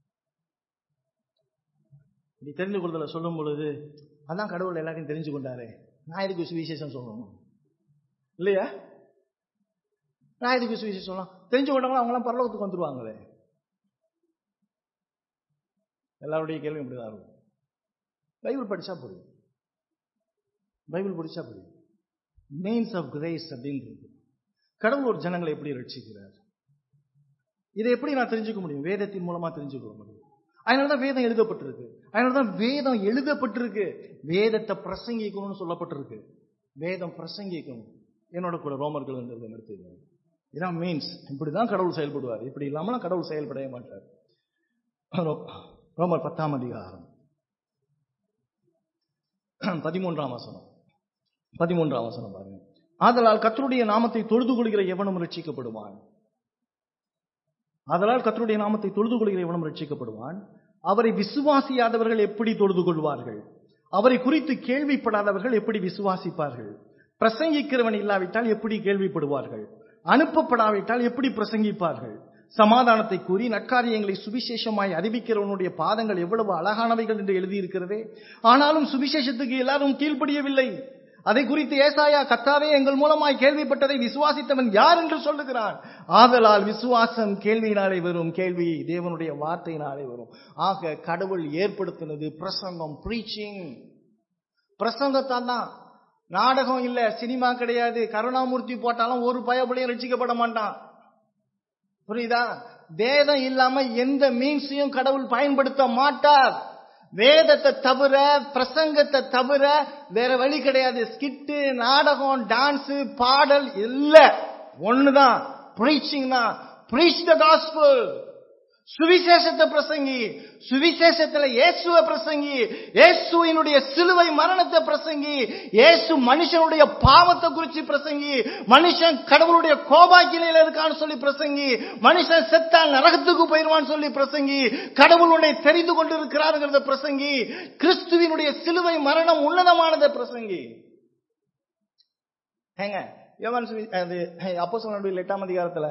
இப்படி தெரிந்து கொள்றதுல சொல்லும் பொழுது அதான் கடவுள் எல்லாரையும் தெரிஞ்சு கொண்டாரே நான் எதுக்கு சுவிசேஷம் சொல்லணும் இல்லையா நான் எதுக்கு சுவிசேஷம் சொல்லலாம் தெரிஞ்சு கொண்டவங்க அவங்களாம் பரலோகத்துக்கு வந்துருவாங்களே எல்லாருடைய கேள்வி இப்படிதான் இருக்கும் பைபிள் படிச்சா புரியும் பைபிள் படிச்சா புரியும் மீன்ஸ் ஆஃப் கிரேஸ் அப்படின்றது கடவுள் ஒரு ஜனங்களை எப்படி ரட்சிக்கிறார் இதை எப்படி நான் தெரிஞ்சுக்க முடியும் வேதத்தின் மூலமா தெரிஞ்சுக்க முடியும் அதனாலதான் வேதம் எழுதப்பட்டிருக்கு அதனாலதான் வேதம் எழுதப்பட்டிருக்கு வேதத்தை பிரசங்கிக்கணும்னு சொல்லப்பட்டிருக்கு வேதம் பிரசங்கிக்கணும் என்னோட கூட ரோமர்கள் எடுத்துங்க இதான் மீன்ஸ் இப்படிதான் கடவுள் செயல்படுவார் இப்படி இல்லாமலாம் கடவுள் செயல்படவே மாட்டார் ரோ- ரோமர் பத்தாம் அதிகாரம் பதிமூன்றாம் வசனம் பதிமூன்றாம் வசனம் பாருங்க ஆதலால் கர்த்தருடைய நாமத்தை தொழுது கொள்கிற எவனும் ரட்சிக்கப்படுவான் ஆதலால் கர்த்தருடைய நாமத்தை தொழுது கொள்கிற எவனும் ரட்சிக்கப்படுவான் அவரை விசுவாசியாதவர்கள் எப்படி தொழுது கொள்வார்கள் அவரை குறித்து கேள்விப்படாதவர்கள் எப்படி விசுவாசிப்பார்கள் பிரசங்கிக்கிறவன் இல்லாவிட்டால் எப்படி கேள்விப்படுவார்கள் அனுப்பப்படாவிட்டால் எப்படி பிரசங்கிப்பார்கள் சமாதானத்தை கூறி நற்காரியங்களை சுவிசேஷமாய் அறிவிக்கிறவனுடைய பாதங்கள் எவ்வளவு அழகானவைகள் என்று எழுதியிருக்கிறதே ஆனாலும் சுவிசேஷத்துக்கு எல்லாரும் கீழ்ப்படியவில்லை அதை குறித்து ஏசாயா கத்தாவே எங்கள் மூலமாய் கேள்விப்பட்டதை விசுவாசித்தவன் யார் என்று சொல்லுகிறான் ஆதலால் விசுவாசம் கேள்வியினாலே வரும் கேள்வி தேவனுடைய வார்த்தையினாலே வரும் ஆக கடவுள் ஏற்படுத்தினது பிரசங்கம் பிரீச்சிங் பிரசங்கத்தான் தான் நாடகம் இல்ல சினிமா கிடையாது கருணாமூர்த்தி போட்டாலும் ஒரு பயபடியும் ரட்சிக்கப்பட மாட்டான் புரியுதா வேதம் இல்லாம எந்த மீன்ஸையும் கடவுள் பயன்படுத்த மாட்டார் வேதத்தை தவிர பிரசங்கத்தை தவிர வேற வழி கிடையாது ஸ்கிட்டு நாடகம் டான்ஸ் பாடல் இல்ல ஒண்ணுதான் பிரீச்சிங் தான் பிரீச் த காஸ்பல் சுவிசேஷத்தை பிரசங்கி சுவிசேஷத்துல இயேசுவை பிரசங்கி இயேசுவினுடைய சிலுவை மரணத்தை பிரசங்கி இயேசு மனுஷனுடைய பாவத்தை குறித்து பிரசங்கி மனுஷன் கடவுளுடைய கோபாக்கிலையில இருக்கான்னு சொல்லி பிரசங்கி மனுஷன் செத்தா நரகத்துக்கு போயிருவான்னு சொல்லி பிரசங்கி கடவுள் உன்னை தெரிந்து கொண்டிருக்கிறாருங்கிறத பிரசங்கி கிறிஸ்துவினுடைய சிலுவை மரணம் உன்னதமானதை பிரசங்கி ஏங்க யோவான் சுவி அது அப்போ சொன்ன எட்டாம் அதிகாரத்துல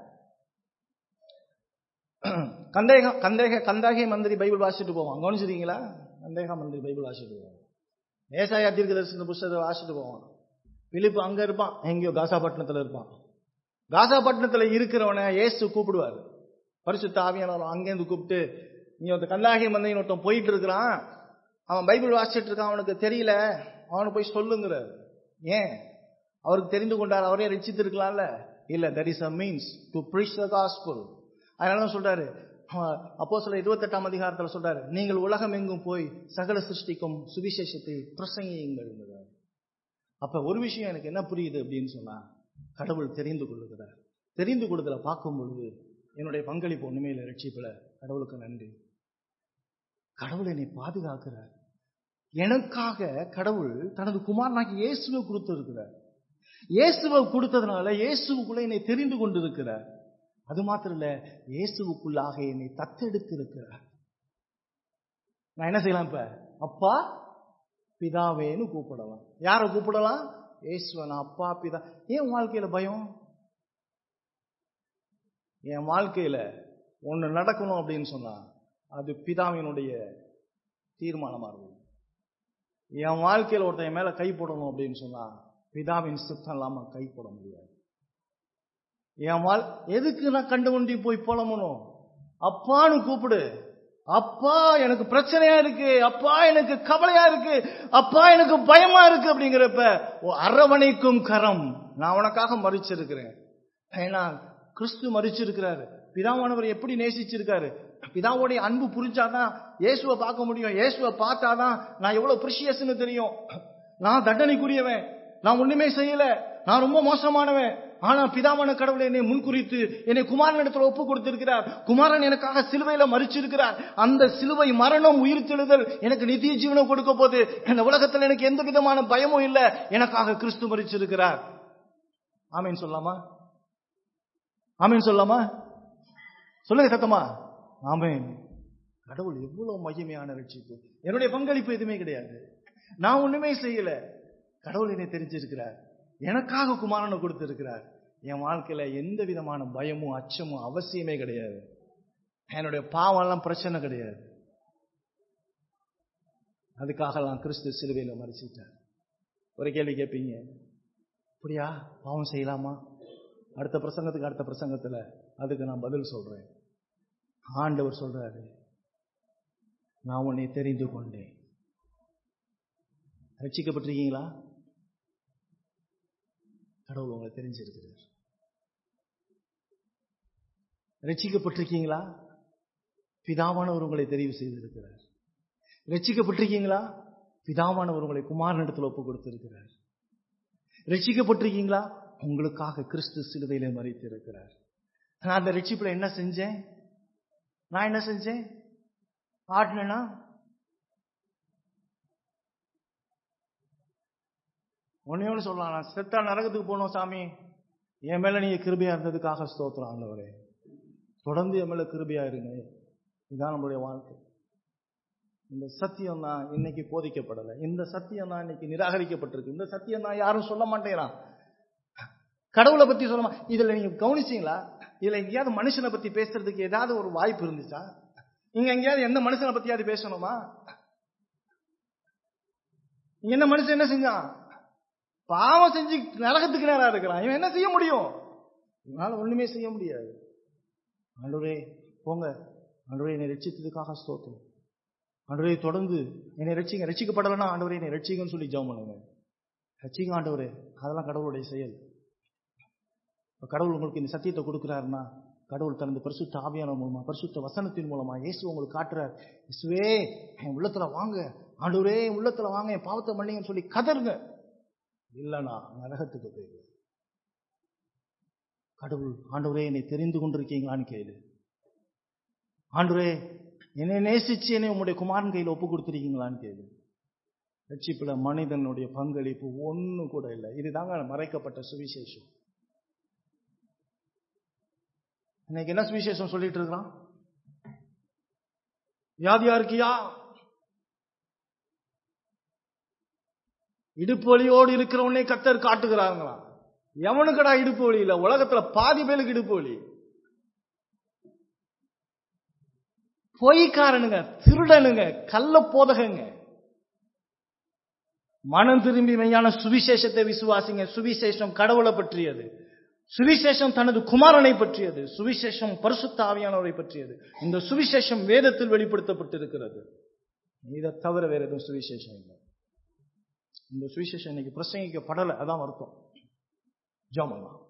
கந்தேக கந்தேக கந்தாகை மந்திரி பைபிள் வாசிட்டு போவான் கவனிச்சிருக்கீங்களா கந்தேக மந்திரி பைபிள் வாசிட்டு போவான் ஏசாயா தீர்க்க தரிசன புஸ்தகத்தை வாசிட்டு போவான் பிலிப்பு அங்க இருப்பான் எங்கேயோ காசாபட்டினத்துல இருப்பான் காசாபட்டினத்துல இருக்கிறவனை இயேசு கூப்பிடுவார் பரிசுத்த ஆவியானவர் அங்கேருந்து கூப்பிட்டு நீ ஒருத்த கந்தாகை மந்தையின் ஒருத்தன் போயிட்டு இருக்கிறான் அவன் பைபிள் வாசிச்சுட்டு இருக்கான் அவனுக்கு தெரியல அவனுக்கு போய் சொல்லுங்கிறார் ஏன் அவருக்கு தெரிந்து கொண்டார் அவரே ரசித்து இருக்கலாம்ல இல்ல that is a means to preach the gospel அதனால தான் சொல்றாரு அப்போ சொல்ல இருபத்தெட்டாம் அதிகாரத்தில் சொல்றாரு நீங்கள் உலகம் எங்கும் போய் சகல சிருஷ்டிக்கும் சுவிசேஷத்தை பிரசங்கியுங்கள் அப்ப ஒரு விஷயம் எனக்கு என்ன புரியுது அப்படின்னு சொன்னா கடவுள் தெரிந்து கொள்ளுகிறார் தெரிந்து கொள்ளுதல பார்க்கும் பொழுது என்னுடைய பங்களிப்பு ஒண்ணுமே இல்லை ரட்சிப்புல கடவுளுக்கு நன்றி கடவுள் என்னை பாதுகாக்கிறார் எனக்காக கடவுள் தனது குமாரனாகி இயேசுவை கொடுத்திருக்கிறார் இயேசுவை கொடுத்ததுனால இயேசுவுக்குள்ள என்னை தெரிந்து கொண்டிருக்கிறார் அது மாத்திரம் இல்ல இயேசுவுக்குள்ளாக என்னை தத்தெடுத்து இருக்கிறார் நான் என்ன செய்யலாம் இப்ப அப்பா பிதாவேன்னு கூப்பிடலாம் யார கூப்பிடலாம் இயேசுவன் அப்பா பிதா ஏன் வாழ்க்கையில பயம் என் வாழ்க்கையில ஒண்ணு நடக்கணும் அப்படின்னு சொன்னா அது பிதாவினுடைய தீர்மானமா இருக்கும் என் வாழ்க்கையில ஒருத்தன் என் மேல கை போடணும் அப்படின்னு சொன்னா பிதாவின் சுத்தம் இல்லாம கை போட முடியாது என் வாழ் எதுக்கு நான் கண்டு கொண்டு போய் புலம்பணும் அப்பான்னு கூப்பிடு அப்பா எனக்கு பிரச்சனையா இருக்கு அப்பா எனக்கு கவலையா இருக்கு அப்பா எனக்கு பயமா இருக்கு அப்படிங்கிறப்ப அரவணைக்கும் கரம் நான் உனக்காக மறிச்சிருக்கிறேன் ஏன்னா கிறிஸ்து மறிச்சிருக்கிறாரு பிதாவானவர் எப்படி நேசிச்சிருக்காரு பிதாவுடைய அன்பு புரிஞ்சாதான் இயேசுவை பார்க்க முடியும் இயேசுவை பார்த்தாதான் நான் எவ்வளவு பிரிஷியஸ்னு தெரியும் நான் தண்டனைக்குரியவன் நான் ஒண்ணுமே செய்யல நான் ரொம்ப மோசமானவன் ஆனா பிதாவான கடவுள் என்னை முன்குறித்து என்னை குமாரன் இடத்துல ஒப்பு கொடுத்திருக்கிறார் குமாரன் எனக்காக சிலுவையில மறிச்சிருக்கிறார் அந்த சிலுவை மரணம் உயிர் தெழுதல் எனக்கு நித்திய ஜீவனை கொடுக்க போது இந்த உலகத்தில் எனக்கு எந்த விதமான பயமும் இல்ல எனக்காக கிறிஸ்து மறிச்சிருக்கிறார் ஆமீன் சொல்லாமா ஆமீன் சொல்லாமா சொல்லுங்க சத்தமா ஆமேன் கடவுள் எவ்வளவு மகிமையான ரட்சிப்பு என்னுடைய பங்களிப்பு எதுவுமே கிடையாது நான் ஒண்ணுமே செய்யல கடவுள் என்னை தெரிஞ்சிருக்கிறார் எனக்காக குமாரனை கொடுத்திருக்கிறார் என் வாழ்க்கையில எந்த விதமான பயமும் அச்சமும் அவசியமே கிடையாது என்னுடைய பாவம் எல்லாம் பிரச்சனை கிடையாது அதுக்காகலாம் கிறிஸ்து சிலுவையில மறைச்சிட்டார் ஒரு கேள்வி கேட்பீங்க அப்படியா பாவம் செய்யலாமா அடுத்த பிரசங்கத்துக்கு அடுத்த பிரசங்கத்துல அதுக்கு நான் பதில் சொல்றேன் ஆண்டவர் சொல்றாரு நான் உன்னை தெரிந்து கொண்டேன் ரட்சிக்கப்பட்டிருக்கீங்களா கடவுள் உங்களை தெரிஞ்சிருக்கிறார் ரட்சிக்கப்பட்டிருக்கீங்களா பிதாவானவர் உங்களை தெரிவு செய்திருக்கிறார் ரட்சிக்கப்பட்டிருக்கீங்களா பிதாவானவர் உங்களை குமாரனிடத்தில் ஒப்பு கொடுத்திருக்கிறார் ரட்சிக்கப்பட்டிருக்கீங்களா உங்களுக்காக கிறிஸ்து சிலுவையிலே மறித்து இருக்கிறார் நான் அந்த ரட்சிப்புல என்ன செஞ்சேன் நான் என்ன செஞ்சேன் ஆடினா ஒன்னே ஒன்று சொல்லலாம் நான் செத்தா நரகத்துக்கு போனோம் சாமி என் மேல நீங்க கிருபையா இருந்ததுக்காக ஸ்தோத்திரம் ஆண்டவரே தொடர்ந்து என் மேல கிருபையா இருங்க இதுதான் நம்மளுடைய வாழ்க்கை இந்த சத்தியம் தான் இன்னைக்கு போதிக்கப்படலை இந்த சத்தியம் தான் இன்னைக்கு நிராகரிக்கப்பட்டிருக்கு இந்த சத்தியம் தான் யாரும் சொல்ல மாட்டேங்கிறான் கடவுளை பத்தி சொல்ல மா- இதுல நீங்க கவனிச்சீங்களா இதுல எங்கேயாவது மனுஷனை பத்தி பேசுறதுக்கு ஏதாவது ஒரு வாய்ப்பு இருந்துச்சா இங்க எங்கேயாவது எந்த மனுஷனை பத்தியாவது பேசணுமா இங்க என்ன மனுஷன் என்ன செஞ்சான் பாவம் செஞ்சு நரகத்துக்கு நேரா இருக்கிறான் இவன் என்ன செய்ய முடியும் இவனால ஒண்ணுமே செய்ய முடியாது ஆண்டவரே போங்க ஆண்டவரே என்னை ரட்சித்ததுக்காக ஸ்தோத்திரம் ஆண்டவரே தொடர்ந்து என்னை ரட்சிங்க ரட்சிக்கப்படலைன்னா ஆண்டவரே என்னை ரட்சிங்கன்னு சொல்லி ஜெபம் பண்ணுங்க ரட்சிங்க ஆண்டவரே அதெல்லாம் கடவுளுடைய செயல் இப்ப கடவுள் உங்களுக்கு இந்த சத்தியத்தை கொடுக்குறாருன்னா கடவுள் தனது பரிசுத்த ஆவியான மூலமா பரிசுத்த வசனத்தின் மூலமா இயேசு உங்களுக்கு காட்டுறார் இயேசுவே என் உள்ளத்துல வாங்க ஆண்டவரே என் உள்ளத்துல வாங்க என் பாவத்தை மன்னிங்கன்னு சொல்லி கதருங்க இல்லைனா நரகத்துக்கு போயிடு கடவுள் ஆண்டவரே என்னை தெரிந்து கொண்டிருக்கீங்களான்னு கேளு ஆண்டவரே என்னை நேசிச்சு என்னை உங்களுடைய குமாரன் கையில் ஒப்பு கொடுத்துருக்கீங்களான்னு கேளு ரட்சிப்புல மனிதனுடைய பங்களிப்பு ஒண்ணும் கூட இல்லை இதுதாங்க மறைக்கப்பட்ட சுவிசேஷம் இன்னைக்கு என்ன சுவிசேஷம் சொல்லிட்டு இருக்கிறான் வியாதியா இருக்கியா இடுப்பு வலியோடு இருக்கிறவனே கத்தர் காட்டுகிறாங்களாம் எவனுக்கடா இடுப்பு வலி இல்ல உலகத்துல பாதி பேருக்கு இடுப்பு வலி பொய்க்காரனுங்க திருடனுங்க கள்ள போதகங்க மனம் திரும்பி மெய்யான சுவிசேஷத்தை விசுவாசிங்க சுவிசேஷம் கடவுளை பற்றியது சுவிசேஷம் தனது குமாரனை பற்றியது சுவிசேஷம் பரிசுத்த ஆவியானவரை பற்றியது இந்த சுவிசேஷம் வேதத்தில் வெளிப்படுத்தப்பட்டிருக்கிறது இதை தவிர வேற எதுவும் சுவிசேஷம் இல்லை இந்த சுவிசேஷம் இன்னைக்கு பிரசங்கிக்கப்படலை அதான் வருத்தம் ஜாமல்லாம்